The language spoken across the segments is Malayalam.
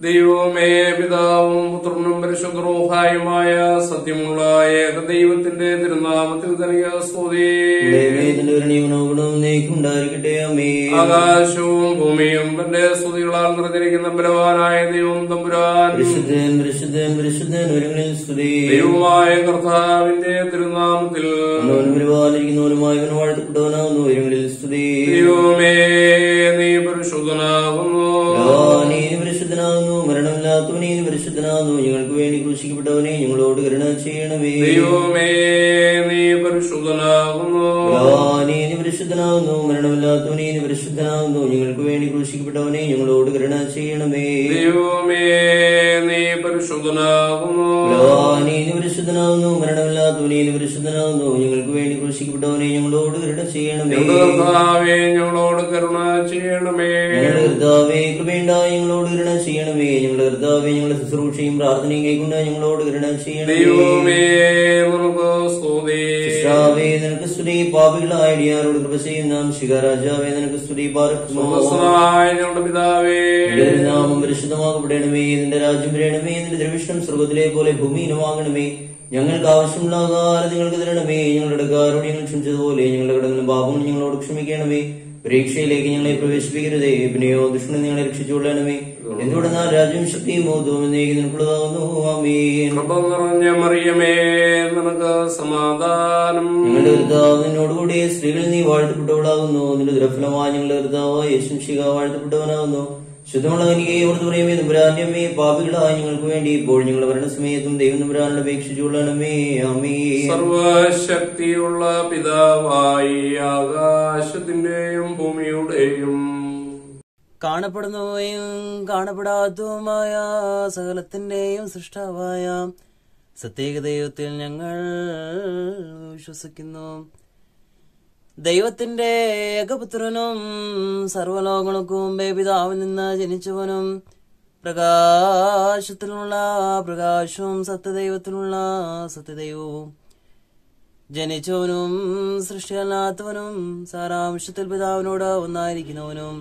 ദൈവമേ പിതാവും പുത്രനും പരിശുദ്ധറൂഹായുമായ സത്യമുള്ള ഏക ദൈവത്തിന്റെ തിരുനാമത്തിൽ തനിക സ്തുതി ഉണ്ടായിരിക്കട്ടെ അമ്മേ ആകാശവും ഭൂമിയും തന്റെ സ്തുതികളാൽ നിറഞ്ഞിരിക്കുന്ന ബലവാനായ ദൈവം തമ്പുരാൻ പരിശുദ്ധൻ പരിശുദ്ധൻ പരിശുദ്ധൻ ഒരുങ്ങളിൽ സ്തുതി ദൈവമായ കർത്താവിന്റെ തിരുനാമത്തിൽ അവൻ പരിപാലിക്കുന്നവനുമായി അവൻ വാഴ്ത്തപ്പെട്ടവനാകുന്നു ഒരുങ്ങളിൽ സ്തുതി ദൈവമേ നീ പരിശുദ്ധനാകുന്നു നീ പരിശുദ്ധനാകുന്നു മരണമില്ലാത്തവനെ നീ പരിശുദ്ധനാകുന്നു ഞങ്ങൾക്ക് വേണ്ടി ക്രൂശിക്കപ്പെട്ടവനെ ഞങ്ങളോട് കരുണ ചെയ്യണമേ ദൈവമേ നീ പരിശുദ്ധനാകുന്നു നീ പരിശുദ്ധനാകുന്നു മരണമില്ലാത്തവനെ നീ പരിശുദ്ധനാകുന്നു ഞങ്ങൾക്ക് വേണ്ടി ക്രൂശിക്കപ്പെട്ടവനെ ഞങ്ങളോട് കരുണ ചെയ്യണമേ ദൈവമേ നീ പരിശുദ്ധനാകുന്നു നീ പരിശുദ്ധനാകുന്നു മരണമില്ലാത്തവനെ നീ പരിശുദ്ധനാകുന്നു ഞങ്ങൾക്ക് വേണ്ടി ക്രൂശിക്കപ്പെട്ടവനെ ഞങ്ങളോട് കരുണ ചെയ്യണമേ ഞങ്ങളുടെ കർത്താവേ ഞങ്ങളോട് കരുണ ചെയ്യണമേ ഞങ്ങളുടെ കർത്താവേ കൃപയുണ്ടായി ഞങ്ങളോട് കരുണ ചെയ്യണമേ ഞങ്ങളുടെ കർത്താവേ ഞങ്ങളുടെ ശുശ്രൂഷയും പ്രാർത്ഥനയും കൈക്കൊണ്ട് ഞങ്ങളോട് കരുണ ചെയ്യണമേ ദൈവമേ നമുക്ക് സ്തുതി കർത്താവേ നിനക്ക് സ്തുതി പാപികളായ അടിയാരോട് കൃപ ചെയ്യും നാം ശിഖരാജാവേ നിനക്ക് സ്തുതി പാർക്കുന്നു സ്വർഗ്ഗസ്ഥനായ ഞങ്ങളുടെ പിതാവേ നിന്റെ നാമം പരിശുദ്ധമാകപ്പെടണമേ നിന്റെ രാജ്യം വരണമേ നിന്റെ ദൃവിഷ്ടം സ്വർഗത്തിലെ പോലെ ഭൂമിയിലുമാകണമേ ഞങ്ങൾക്ക് ആവശ്യമുള്ള ആഹാരം നിങ്ങൾക്ക് തരണമേ ഞങ്ങളുടെ കാരോട് ഞങ്ങൾ ക്ഷമിച്ചതുപോലെ ഞങ്ങളുടെ കടങ്ങളും പാപങ്ങളും ഞങ്ങളോട് ക്ഷമിക്കണമേ പരീക്ഷയിലേക്ക് ഞങ്ങളെ പ്രവേശിപ്പിക്കരുതേ പിന്നെയോ ദുഷ്മനെ ഞങ്ങളെ രക്ഷിച്ചുകൊള്ളണമേ എന്തുകൊണ്ടെന്നാൽ രാജ്യം ശക്തിയും ബോധവും എന്നേക്ക് നിനക്കുള്ളതാകുന്നു ആമേൻ കൃപ നിറഞ്ഞ മറിയമേ നിനക്ക് സമാധാനം ഞങ്ങളുടെ കർത്താവ് നിന്നോടുകൂടി സ്ത്രീകളിൽ നീ വാഴ്ത്തപ്പെട്ടവളാകുന്നു നിന്റെ ദുരഫലമായി ഞങ്ങളുടെ കർത്താവ് യേശുശിക വാഴ്ത്തപ്പെട്ടവനാകുന്നു ശുദ്ധമുള്ള കനികയെ ഓർത്ത് പറയുമേ നമ്പുരാന്യമേ പാപികളായ ഞങ്ങൾക്ക് വേണ്ടി ഇപ്പോൾ ഞങ്ങളുടെ മരണസമയത്തും ദൈവം നമ്പുരാനോട് അപേക്ഷിച്ചുകൊള്ളണമേ ആമേ സർവശക്തിയുള്ള പിതാവായി ആകാശത്തിന്റെയും ഭൂമിയുടെയും കാണപ്പെടുന്നവയും കാണപ്പെടാത്തതുമായ സകലത്തിന്റെയും സൃഷ്ടാവായ സത്യേക ദൈവത്തിൽ ഞങ്ങൾ വിശ്വസിക്കുന്നു ദൈവത്തിന്റെ ഏകപുത്രനും സർവലോകങ്ങൾക്കും മുമ്പേ പിതാവിൽ നിന്ന് ജനിച്ചവനും പ്രകാശത്തിലുള്ള പ്രകാശവും സത്യദൈവത്തിലുള്ള സത്യദൈവവും ജനിച്ചവനും സൃഷ്ടിയല്ലാത്തവനും സാരാംശത്തിൽ പിതാവിനോട് ഒന്നായിരിക്കുന്നവനും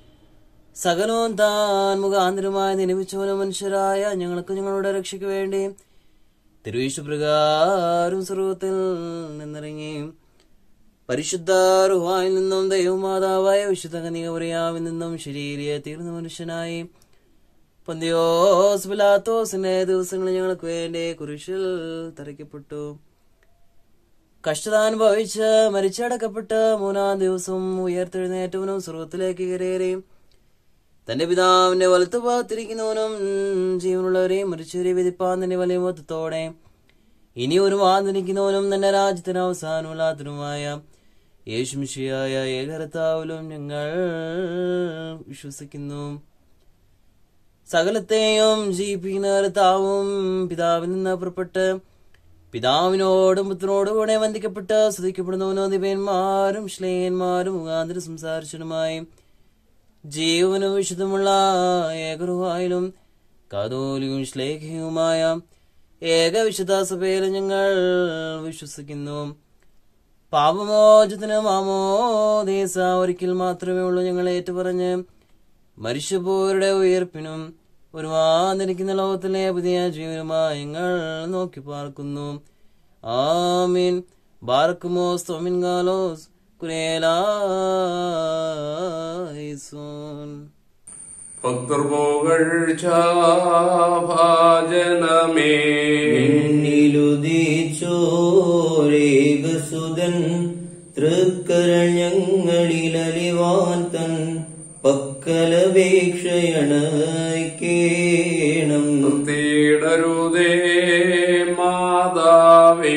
സകലവും താൻ മുഖാന്തരമായി നിലവിച്ചവനും മനുഷ്യരായ ഞങ്ങൾക്ക് ഞങ്ങളുടെ രക്ഷയ്ക്ക് വേണ്ടി തിരുവീശു പ്രകാരം സ്വർഗത്തിൽ നിന്നിറങ്ങി പരിശുദ്ധ റുഹായിൽ നിന്നും ദൈവമാതാവായ വിശുദ്ധ കനികവറിയാവിൽ നിന്നും ശരീരിയെ തീർന്ന മനുഷ്യനായി പന്തിയോസ് പിലാത്തോസിന്റെ ദിവസങ്ങളിൽ ഞങ്ങൾക്ക് വേണ്ടി കുരിശിൽ തറയ്ക്കപ്പെട്ടു കഷ്ടതാനുഭവിച്ച് മരിച്ചടക്കപ്പെട്ട് മൂന്നാം ദിവസം ഉയർത്തെഴുന്നേറ്റവനും സ്വർഗത്തിലേക്ക് കയറിയേറി തന്റെ പിതാവിന്റെ വലത്തുഭാഗത്തിരിക്കുന്നവനും ജീവനുള്ളവരെയും മരിച്ചവരെ വിധിപ്പാൻ തന്നെ വലിയ മൊത്തത്തോടെ ഇനി ഒരു വാതിരിക്കുന്നവനും തന്റെ രാജ്യത്തിന് അവസാനമില്ലാത്തതുമായ യേശുമിഷിയായ ഏകരത്താവിലും ഞങ്ങൾ വിശ്വസിക്കുന്നു സകലത്തെയും ജീവിപ്പിക്കുന്ന കർത്താവും പിതാവിൽ നിന്ന് പുറപ്പെട്ട് പിതാവിനോടും പുത്രനോടും കൂടെ വന്ദിക്കപ്പെട്ട് സ്തുതിക്കപ്പെടുന്നവനോ ദിവ്യന്മാരും ശ്ലേയന്മാരും മുഖാന്തരം സംസാരിച്ചതുമായി ജീവനും വിശുദ്ധമുള്ള ഏകറുവായാലും കാതോലിയും ശ്ലേഖയുമായ ഏക വിശുദ്ധ സഭയിലും ഞങ്ങൾ വിശ്വസിക്കുന്നു പാപമോചത്തിന് മാമോദേശ ഒരിക്കൽ മാത്രമേ ഉള്ളൂ ഞങ്ങൾ ഏറ്റുപറഞ്ഞ് മരിച്ചുപോരുടെ ഉയർപ്പിനും ഒരു വാന്നിരിക്കുന്ന ലോകത്തിലെ പുതിയ ജീവനുമായി ഞങ്ങൾ നോക്കി പാർക്കുന്നു ആമീൻ ബാർക്കുമോ സ്തോമിൻ ഗാലോസ് കുരേലായിസോൻ ഭക്തർപോകഴ്ച ഭാജനമേ ോരേകസുതൻ തൃക്കരൾ ഞങ്ങളിലലിവാൻ തൻ പക്കലപേക്ഷയണക്കേണം തീടരുതേ മാതാവേ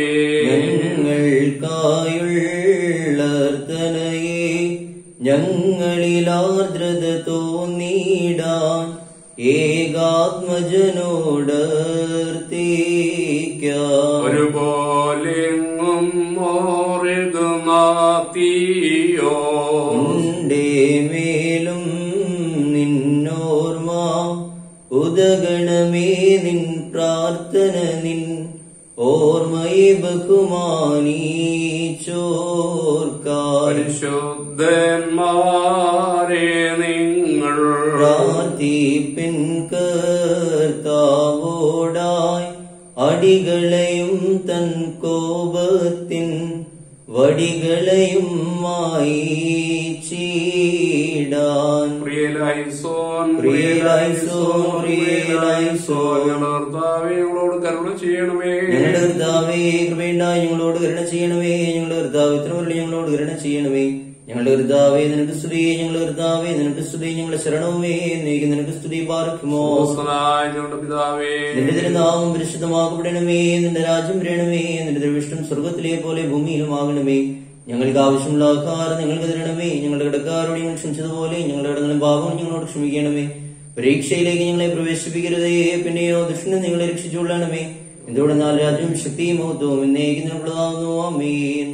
ഞങ്ങൾക്കായുള്ളർത്തനയെ ഞങ്ങളിലാർദ്രത തോന്നിടാൻ ഏകാത്മജനോടർത്തിക്കാം ഒരുപോലെങ്ങും മോറിതു നാത്തിയോ ഉണ്ടേ മേലും നിന്നോർമ്മ ഉദഗണമേ നിൻ പ്രാർത്ഥന നിൻ ഓർമ്മയെ ബഹുമാനീച്ചോർക്കാൽ പരിശുദ്ധന്മാരെ നിങ്ങൾ പ്രാർത്ഥിപ്പിൻ കർത്താവേ കർത്താവോടായി അടികളെയും തൻ കോപത്തിൻ വടികളെയും മായിച്ചിടാൻ പ്രിയലായിസോൻ പ്രിയലായിസോൻ, പ്രിയലായിസോൻ. ഞങ്ങളുടെ കർത്താവേ ഞങ്ങളോട് കരുണ ചെയ്യണമേ ഞങ്ങളുടെ കർത്താവേ കൃപയുണ്ടായി ഞങ്ങളോട് കരുണ ചെയ്യണമേ ഞങ്ങളുടെ കർത്താവ് ഇത്രവരുടെ ഞങ്ങളോട് കരുണ ചെയ്യണമേ ഞങ്ങളുടെ കർത്താവേ നിനക്ക് സ്തുതി ഞങ്ങളുടെ കർത്താവേ നിനക്ക് സ്തുതി ഞങ്ങളുടെ ശരണവുമേ നീക്ക് നിനക്ക് സ്തുതി പാർക്കുമോ സ്വസ്ഥനായ ഞങ്ങളുടെ പിതാവേ നിന്റെ തിരുനാമം പരിശുദ്ധമാക്കപ്പെടണമേ നിന്റെ രാജ്യം വരണമേ നിന്റെ ദൃഷ്ടം സ്വർഗത്തിലെ പോലെ ഭൂമിയിലുമാകണമേ ഞങ്ങൾക്ക് ആവശ്യമുള്ള ആഹാരം ഞങ്ങൾക്ക് തരണമേ ഞങ്ങളുടെ കടക്കാരോട് ഞങ്ങൾ ക്ഷമിച്ചതുപോലെ ഞങ്ങളുടെ കടങ്ങളും പാപവും ഞങ്ങളോട് ക്ഷമിക്കണമേ പരീക്ഷയിലേക്ക് ഞങ്ങളെ പ്രവേശിപ്പിക്കരുതേ പിന്നെയോ ദുഷ്ടനെ നിങ്ങളെ രക്ഷിച്ചുകൊള്ളണമേ എന്തുകൊണ്ടെന്നാൽ രാജ്യവും ശക്തിയും മഹത്വവും എന്നേക്കുന്നതാകുന്നു അമീൻ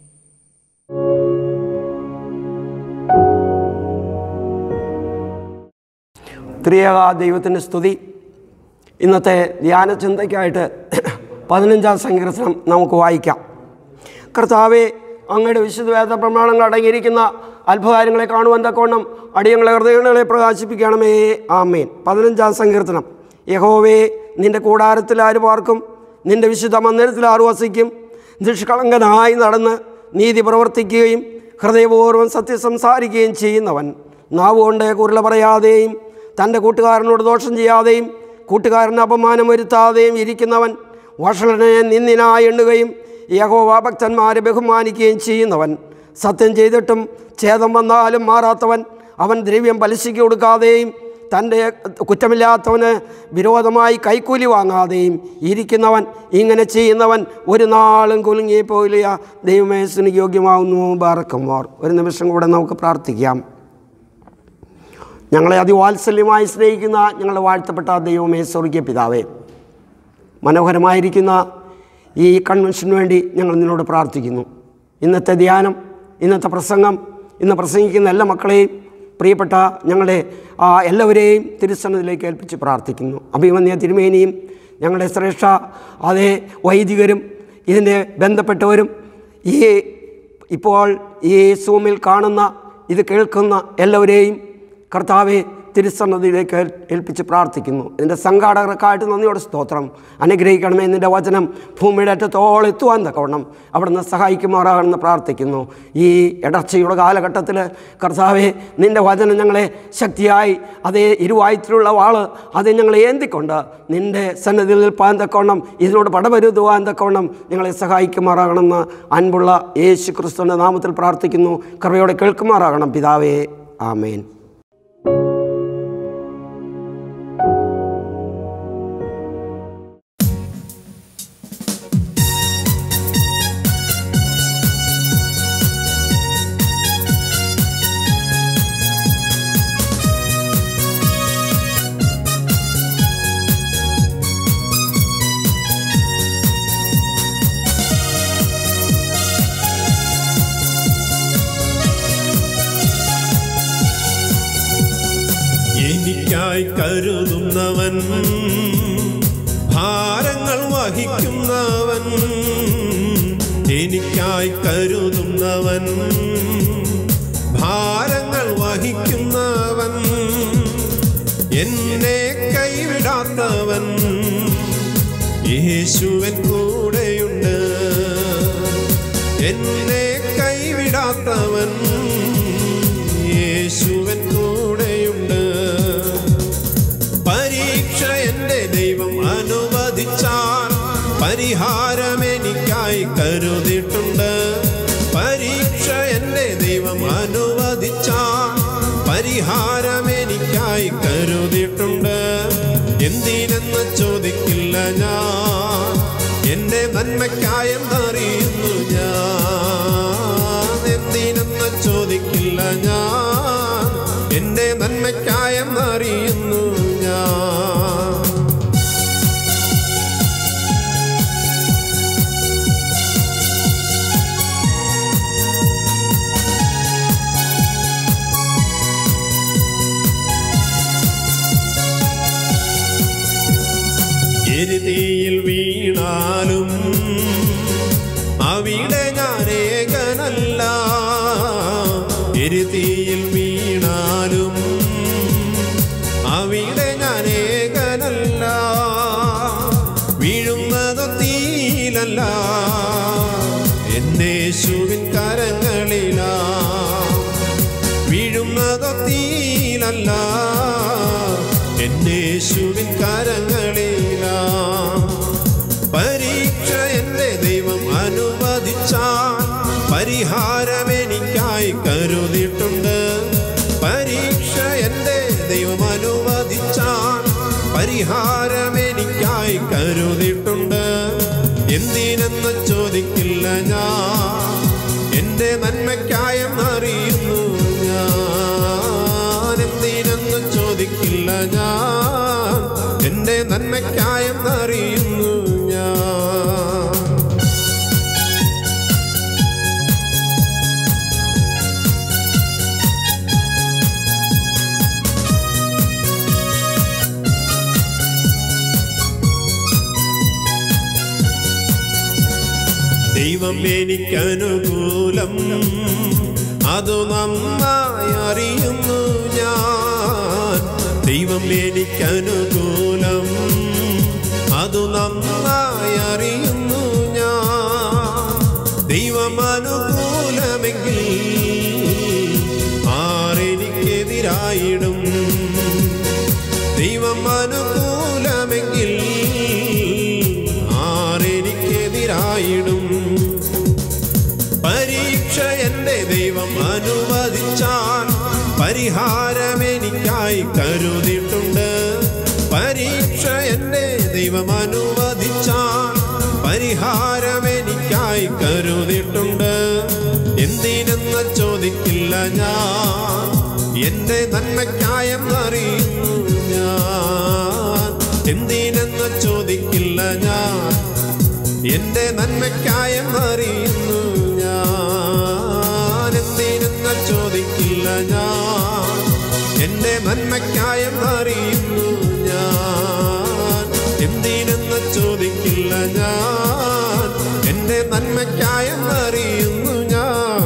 ത്രിയേക ദൈവത്തിൻ്റെ സ്തുതി ഇന്നത്തെ ധ്യാന ചിന്തയ്ക്കായിട്ട് പതിനഞ്ചാം സങ്കീർത്തനം നമുക്ക് വായിക്കാം കർത്താവെ അങ്ങയുടെ വിശുദ്ധ വേദ പ്രമാണങ്ങൾ അടങ്ങിയിരിക്കുന്ന അത്ഭുതകാര്യങ്ങളെ കാണുവാൻ തക്കവണ്ണം അടിയങ്ങളെ ഹൃദയങ്ങളെ പ്രകാശിപ്പിക്കണമേ ആമേൻ പതിനഞ്ചാം സങ്കീർത്തനം യഹോവേ നിന്റെ കൂടാരത്തിൽ ആര് പാർക്കും നിന്റെ വിശുദ്ധ മന്ദിരത്തിൽ ആര് വസിക്കും നിഷ്കളങ്കനായി നടന്ന് നീതി പ്രവർത്തിക്കുകയും ഹൃദയപൂർവ്വം സത്യം സംസാരിക്കുകയും ചെയ്യുന്നവൻ നാവുകൊണ്ട് കുരുള പറയാതെയും തൻ്റെ കൂട്ടുകാരനോട് ദോഷം ചെയ്യാതെയും കൂട്ടുകാരന് അപമാനം വരുത്താതെയും ഇരിക്കുന്നവൻ വഷളനെ നിന്ദിനായി എണ്ണുകയും യഹോവ ഭക്തന്മാരെ ബഹുമാനിക്കുകയും ചെയ്യുന്നവൻ സത്യം ചെയ്തിട്ടും ഛേദം വന്നാലും മാറാത്തവൻ അവൻ ദ്രവ്യം പലിശയ്ക്ക് കൊടുക്കാതെയും തൻ്റെ കുറ്റമില്ലാത്തവന് വിരോധമായി കൈക്കൂലി വാങ്ങാതെയും ഇരിക്കുന്നവൻ ഇങ്ങനെ ചെയ്യുന്നവൻ ഒരു നാളും കുലുങ്ങിപ്പോയില്ല ദൈവമേശന് യോഗ്യമാവുന്നു ബാറക്കന്മാർ ഒരു നിമിഷം കൂടെ നമുക്ക് പ്രാർത്ഥിക്കാം ഞങ്ങളെ അതിവാത്സല്യമായി സ്നേഹിക്കുന്ന ഞങ്ങളുടെ വാഴ്ത്തപ്പെട്ട ദൈവമേ സ്വർഗീയ പിതാവേ മനോഹരമായിരിക്കുന്ന ഈ കൺവെൻഷന് വേണ്ടി ഞങ്ങൾ നിന്നോട് പ്രാർത്ഥിക്കുന്നു ഇന്നത്തെ ധ്യാനം ഇന്നത്തെ പ്രസംഗം ഇന്ന് പ്രസംഗിക്കുന്ന എല്ലാ മക്കളെയും പ്രിയപ്പെട്ട ഞങ്ങളുടെ ആ, എല്ലാവരെയും തിരുസന്നതിലേക്ക് ഏൽപ്പിച്ച് പ്രാർത്ഥിക്കുന്നു അഭിമന്യ തിരുമേനിയും ഞങ്ങളുടെ ശ്രേഷ്ഠ അതേ വൈദികരും ഇതിൻ്റെ ബന്ധപ്പെട്ടവരും ഈ ഇപ്പോൾ ഈ സൂമിൽ കാണുന്ന ഇത് കേൾക്കുന്ന എല്ലാവരെയും കർത്താവെ തിരുസന്നതിയിലേക്ക് ഏൽ- ഏൽപ്പിച്ച് പ്രാർത്ഥിക്കുന്നു ഇതിൻ്റെ സംഘാടകർക്കായിട്ട് നന്ദിയോടെ സ്തോത്രം അനുഗ്രഹിക്കണമേ നിൻ്റെ വചനം ഭൂമിയുടെ അറ്റത്തോളം എത്തുവാൻ തക്കവണ്ണം അവിടുന്ന് സഹായിക്കുമാറാകണമെന്ന് പ്രാർത്ഥിക്കുന്നു ഈ ഇടർച്ചയുടെ കാലഘട്ടത്തിൽ കർത്താവെ നിൻ്റെ വചനം ഞങ്ങളെ ശക്തിയായി അതേ ഇരുവായത്തിലുള്ള വാള് അത് ഞങ്ങളെ ഏന്തിക്കൊണ്ട് നിൻ്റെ സന്നദ്ധിയിൽ നിൽപ്പാൻ തക്കവണ്ണം ഇതിനോട് പടപരുതുവാൻ തക്കവണ്ണം ഞങ്ങളെ സഹായിക്കുമാറാകണമെന്ന് അൻപുള്ള യേശു ക്രിസ്തുവിൻ്റെ നാമത്തിൽ പ്രാർത്ഥിക്കുന്നു കൃപയോടെ കേൾക്കുമാറാകണം പിതാവേ ആമേൻ എനിക്കായി കരുതുന്നവൻ ഭാരങ്ങൾ വഹിക്കുന്നവൻ എനിക്കായി കരുതുന്നവൻ ഭാരങ്ങൾ വഹിക്കുന്നവൻ എന്നെ കൈവിടാത്തവൻ യേശുവൻ കൂടെയുണ്ട് എന്നെ കൈവിടാത്തവൻ യേശുവൻ കൂടെയുണ്ട് പരീക്ഷ എന്റെ ദൈവം അനുവദിച്ചാൽ പരിഹാരം എനിക്കായി കരുതിയിട്ടുണ്ട് പരീക്ഷ എന്റെ ദൈവം അനുവദിച്ചാൽ പരിഹാരം എനിക്കായി കരുതിയിട്ടുണ്ട് എന്തിനെന്ന് ചോദിക്കില്ല ഞാൻ എന്റെ നന്മയ്ക്കായെന്നറിയുന്നു ഞാൻ എന്തിനെന്ന് ചോദിക്കില്ല ഞാൻ എന്റെ നന്മയ്ക്കായെന്നറിയുന്നു ഞാൻ എരുതിയിൽ വീണാലും അവിടെ ഞാൻ ഏകനല്ല എരുതിയിൽ വീണാലും അവിടെ ഞാൻ ഏകനല്ല പരിഹാരം എനിക്കായി കരുതിയിട്ടുണ്ട് എന്തിനെന്ന് ചോദിക്കില്ല ഞാൻ എന്റെ നന്മയ്ക്കായെന്നറിയുന്നു ഞാൻ എന്തിനെന്ന് ചോദിക്കില്ല ഞാൻ എന്റെ നന്മയ്ക്കായെന്നറിയുന്നു ഞാൻ ദൈവം എനിക്കനുകൂലം അത് നന്നായി അറിയുന്നു ഞാൻ ദൈവം എനിക്കനുകൂലം അത് നന്നായി അറിയുന്നു ഞാൻ ദൈവം അനുകൂലമെങ്കിൽ ആരെനിക്കെതിരായിടും ദൈവം അനുകൂലമെങ്കിൽ ആരെനിക്കെതിരായിടും പരീക്ഷ എന്റെ ദൈവം അനുവദിച്ചാൽ പരിഹാരം എനിക്കായി കരുതിയിട്ടുണ്ട് പരീക്ഷ എന്റെ ദൈവം അനുവദിച്ചാൽ പരിഹാരം എനിക്കായി കരുതിയിട്ടുണ്ട് എന്തിനെന്ന് ചോദിക്കില്ല ഞാൻ എന്റെ നന്മയ്ക്കായെന്നറിയുന്നു ഞാൻ എന്തിനെന്ന് ചോദിക്കില്ല ഞാൻ എന്റെ നന്മയ്ക്കായെന്നറിയുന്നു ഞാൻ എന്തിനെന്ന് ചോദിക്കില്ല ഞാൻ എന്റെ നന്മയ്ക്കായെന്നറിയുന്നു ഞാൻ എന്തിനെന്ന് ചോദിക്കില്ല ഞാൻ എന്റെ നന്മയ്ക്കായെന്നറിയുന്നു ഞാൻ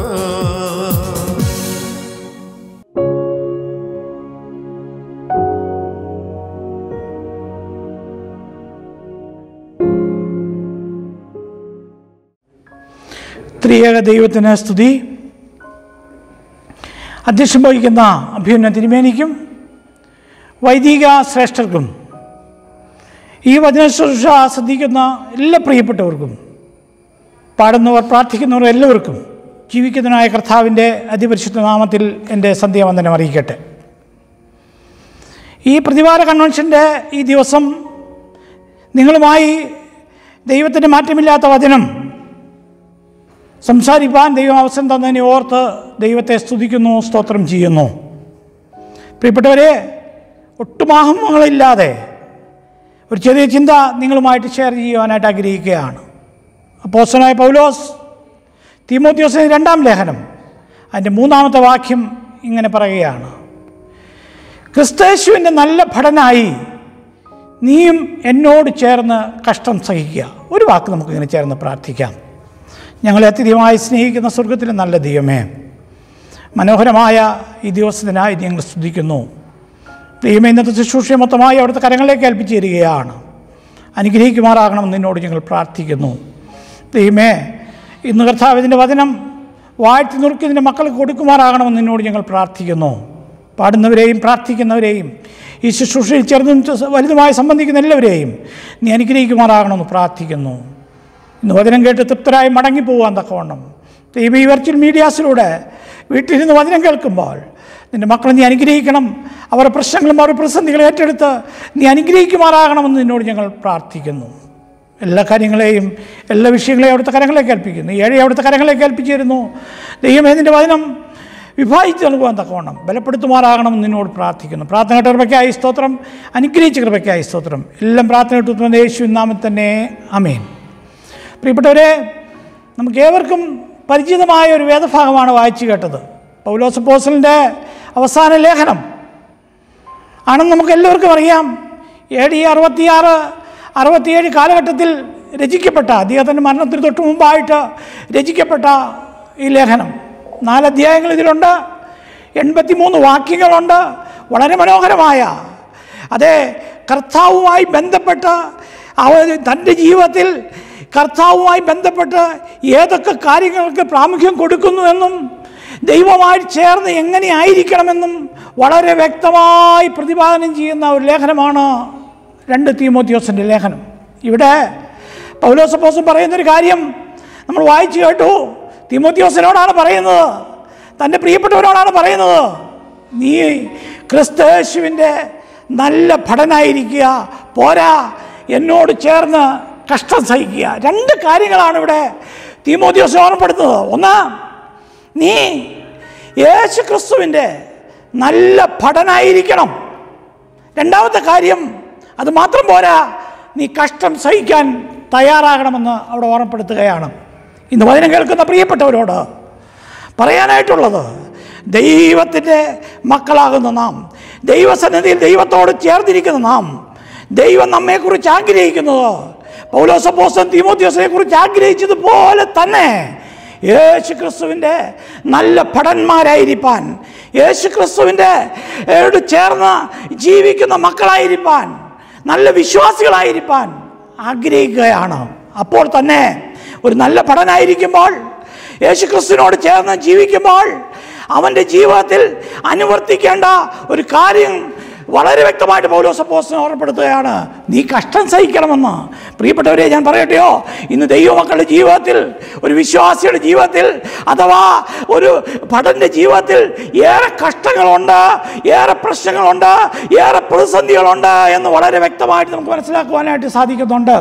ത്രിയേക ദൈവത്തിന് സ്തുതി അധ്യക്ഷം വഹിക്കുന്ന അഭ്യുന്ന തിരുമേനിക്കും വൈദിക ശ്രേഷ്ഠർക്കും ഈ വചന ശുശ്രൂഷ ശ്രദ്ധിക്കുന്ന എല്ലാ പ്രിയപ്പെട്ടവർക്കും പാടുന്നവർ പ്രാർത്ഥിക്കുന്നവർ എല്ലാവർക്കും ജീവിക്കുന്നതിനായ കർത്താവിൻ്റെ അതിപരിശുദ്ധ നാമത്തിൽ എൻ്റെ സന്ധ്യാവന്ദനം അറിയിക്കട്ടെ ഈ പ്രതിവാര കൺവെൻഷൻ്റെ ഈ ദിവസം നിങ്ങളുമായി ദൈവത്തിൻ്റെ മാറ്റമില്ലാത്ത വചനം സംസാരിപ്പാൻ ദൈവം അവസരം തന്നതിനെ ഓർത്ത് ദൈവത്തെ സ്തുതിക്കുന്നു സ്തോത്രം ചെയ്യുന്നു പ്രിയപ്പെട്ടവരെ ഒട്ടുമാഹങ്ങളില്ലാതെ ഒരു ചെറിയ ചിന്ത നിങ്ങളുമായിട്ട് ഷെയർ ചെയ്യുവാനായിട്ട് ആഗ്രഹിക്കുകയാണ് അപ്പോസ്റ്റനായ പൗലോസ് തീമോത്യോസിന് രണ്ടാം ലേഖനം അതിൻ്റെ മൂന്നാമത്തെ വാക്യം ഇങ്ങനെ പറയുകയാണ് ക്രിസ്തേശുവിൻ്റെ നല്ല ഭടനായി നീയും എന്നോട് ചേർന്ന് കഷ്ടം സഹിക്കുക ഒരു വാക്ക് നമുക്കിങ്ങനെ ചേർന്ന് പ്രാർത്ഥിക്കാം ഞങ്ങളെ അത്യധികമായി സ്നേഹിക്കുന്ന സ്വർഗത്തിലെ നല്ല ദൈവമേ മനോഹരമായ ഈ ദിവസത്തിനായി ഞങ്ങൾ സ്തുതിക്കുന്നു ദൈവമേ ഇന്നത്തെ ശുശ്രൂഷയെ മൊത്തമായി അവിടുത്തെ കരങ്ങളിലേക്ക് ഏൽപ്പിച്ചു തരികയാണ് അനുഗ്രഹിക്കുമാറാകണമെന്ന് നിന്നോട് ഞങ്ങൾ പ്രാർത്ഥിക്കുന്നു ദൈവമേ ഇന്ന് കർത്താവിൻ്റെ വചനം വാഴ്ത്തി നുറുക്കി നിൻ്റെ മക്കൾക്ക് കൊടുക്കുമാറാകണമെന്ന് നിന്നോട് ഞങ്ങൾ പ്രാർത്ഥിക്കുന്നു പാടുന്നവരെയും പ്രാർത്ഥിക്കുന്നവരെയും ഈ ശുശ്രൂഷയിൽ ചെറുതും വലുതുമായി സംബന്ധിക്കുന്ന എല്ലാവരെയും നീ അനുഗ്രഹിക്കുമാറാകണമെന്ന് പ്രാർത്ഥിക്കുന്നു ഇന്ന് വചനം കേട്ട് തൃപ്തരായി മടങ്ങിപ്പോകാൻ തക്കവണ്ണം ദൈവം ഈ വെർച്വൽ മീഡിയാസിലൂടെ വീട്ടിൽ നിന്ന് വചനം കേൾക്കുമ്പോൾ നിൻ്റെ മക്കളെ നീ അനുഗ്രഹിക്കണം അവരുടെ പ്രശ്നങ്ങളും അവരുടെ പ്രതിസന്ധികളും ഏറ്റെടുത്ത് നീ അനുഗ്രഹിക്കുമാറാകണമെന്ന് നിന്നോട് ഞങ്ങൾ പ്രാർത്ഥിക്കുന്നു എല്ലാ കാര്യങ്ങളെയും എല്ലാ വിഷയങ്ങളെയും അവിടുത്തെ കരങ്ങളിലേക്ക് ഏൽപ്പിക്കുന്നു ഏഴെ അവിടുത്തെ കരങ്ങളിലേക്ക് ഏൽപ്പിച്ചു തരുന്നു ദൈവം ഏതിൻ്റെ വചനം വിഭാജിച്ച് നൽകുവാൻ തക്കവണ്ണം ബലപ്പെടുത്തുമാറാകണമെന്ന് നിന്നോട് പ്രാർത്ഥിക്കുന്നു പ്രാർത്ഥന കൃപയ്ക്കായി സ്തോത്രം അനുഗ്രഹിച്ച കൃപയ്ക്കായി സ്തോത്രം എല്ലാം പ്രാർത്ഥന കിട്ടുന്ന യേശു നാമത്തിൽ തന്നെ അമേൻ പ്രിയപ്പെട്ടവരെ നമുക്ക് ഏവർക്കും പരിചിതമായ ഒരു വേദഭാഗമാണ് വായിച്ചു കേട്ടത് പൗലോസ് പോസലിൻ്റെ അവസാന ലേഖനം ആണെന്ന് നമുക്ക് എല്ലാവർക്കും അറിയാം എ ഡി അറുപത്തിയാറ് അറുപത്തിയേഴ് കാലഘട്ടത്തിൽ രചിക്കപ്പെട്ട അദ്ദേഹത്തിൻ്റെ മരണത്തിന് തൊട്ട് മുമ്പായിട്ട് രചിക്കപ്പെട്ട ഈ ലേഖനം നാല് അധ്യായങ്ങൾ ഇതിലുണ്ട് എൺപത്തിമൂന്ന് വാക്യങ്ങളുണ്ട് വളരെ മനോഹരമായ അതെ കർത്താവുമായി ബന്ധപ്പെട്ട് അവ തൻ്റെ ജീവിതത്തിൽ കർത്താവുമായി ബന്ധപ്പെട്ട് ഏതൊക്കെ കാര്യങ്ങൾക്ക് പ്രാമുഖ്യം കൊടുക്കുന്നുവെന്നും ദൈവമായി ചേർന്ന് എങ്ങനെയായിരിക്കണമെന്നും വളരെ വ്യക്തമായി പ്രതിപാദനം ചെയ്യുന്ന ഒരു ലേഖനമാണ് രണ്ട് തീമോത്യോസിൻ്റെ ലേഖനം ഇവിടെ പൗലോസപ്പോസും പറയുന്നൊരു കാര്യം നമ്മൾ വായിച്ചു കേട്ടു തീമോത്യോസിനോടാണ് പറയുന്നത് തൻ്റെ പ്രിയപ്പെട്ടവരോടാണ് പറയുന്നത് നീ ക്രിസ്തേശുവിൻ്റെ നല്ല ഭടനായിരിക്കുക പോരാ എന്നോട് ചേർന്ന് കഷ്ടം സഹിക്കുക രണ്ട് കാര്യങ്ങളാണ് ഇവിടെ തീമോദ്യോസ് ഓർമ്മപ്പെടുത്തുന്നത് ഒന്ന് നീ യേശു ക്രിസ്തുവിൻ്റെ നല്ല ഭടനായിരിക്കണം രണ്ടാമത്തെ കാര്യം അത് മാത്രം പോരാ നീ കഷ്ടം സഹിക്കാൻ തയ്യാറാകണമെന്ന് അവിടെ ഓർമ്മപ്പെടുത്തുകയാണ് ഇന്ന് വചനം കേൾക്കുന്ന പ്രിയപ്പെട്ടവരോട് പറയാനായിട്ടുള്ളത് ദൈവത്തിൻ്റെ മക്കളാകുന്ന നാം ദൈവസന്നിധിയിൽ ദൈവത്തോട് ചേർന്നിരിക്കുന്ന നാം ദൈവം നമ്മെക്കുറിച്ച് ആഗ്രഹിക്കുന്നത് പൗലോസപ്പോസൻ തീമോത്യോസിനെ കുറിച്ച് ആഗ്രഹിച്ചതുപോലെ തന്നെ യേശു ക്രിസ്തുവിൻ്റെ നല്ല ഭടന്മാരായിരിക്കാൻ യേശു ക്രിസ്തുവിൻ്റെ ഏട് ചേർന്ന് ജീവിക്കുന്ന മക്കളായിരിക്കാൻ നല്ല വിശ്വാസികളായിരിക്കാൻ ആഗ്രഹിക്കുകയാണ് അപ്പോൾ തന്നെ ഒരു നല്ല ഭടനായിരിക്കുമ്പോൾ യേശു ക്രിസ്തുവിനോട് ചേർന്ന് ജീവിക്കുമ്പോൾ അവൻ്റെ ജീവിതത്തിൽ അനുവർത്തിക്കേണ്ട ഒരു കാര്യം വളരെ വ്യക്തമായിട്ട് പൗലോസപ്പോസിനെ ഓർമ്മപ്പെടുത്തുകയാണ് നീ കഷ്ടം സഹിക്കണമെന്ന് പ്രിയപ്പെട്ടവരെ ഞാൻ പറയട്ടെയോ ഇന്ന് ദൈവമക്കളുടെ ജീവിതത്തിൽ ഒരു വിശ്വാസിയുടെ ജീവിതത്തിൽ അഥവാ ഒരു ഭടന്റെ ജീവിതത്തിൽ ഏറെ കഷ്ടങ്ങളുണ്ട് ഏറെ പ്രശ്നങ്ങളുണ്ട് ഏറെ പ്രതിസന്ധികളുണ്ട് എന്ന് വളരെ വ്യക്തമായിട്ട് നമുക്ക് മനസ്സിലാക്കുവാനായിട്ട് സാധിക്കുന്നുണ്ട്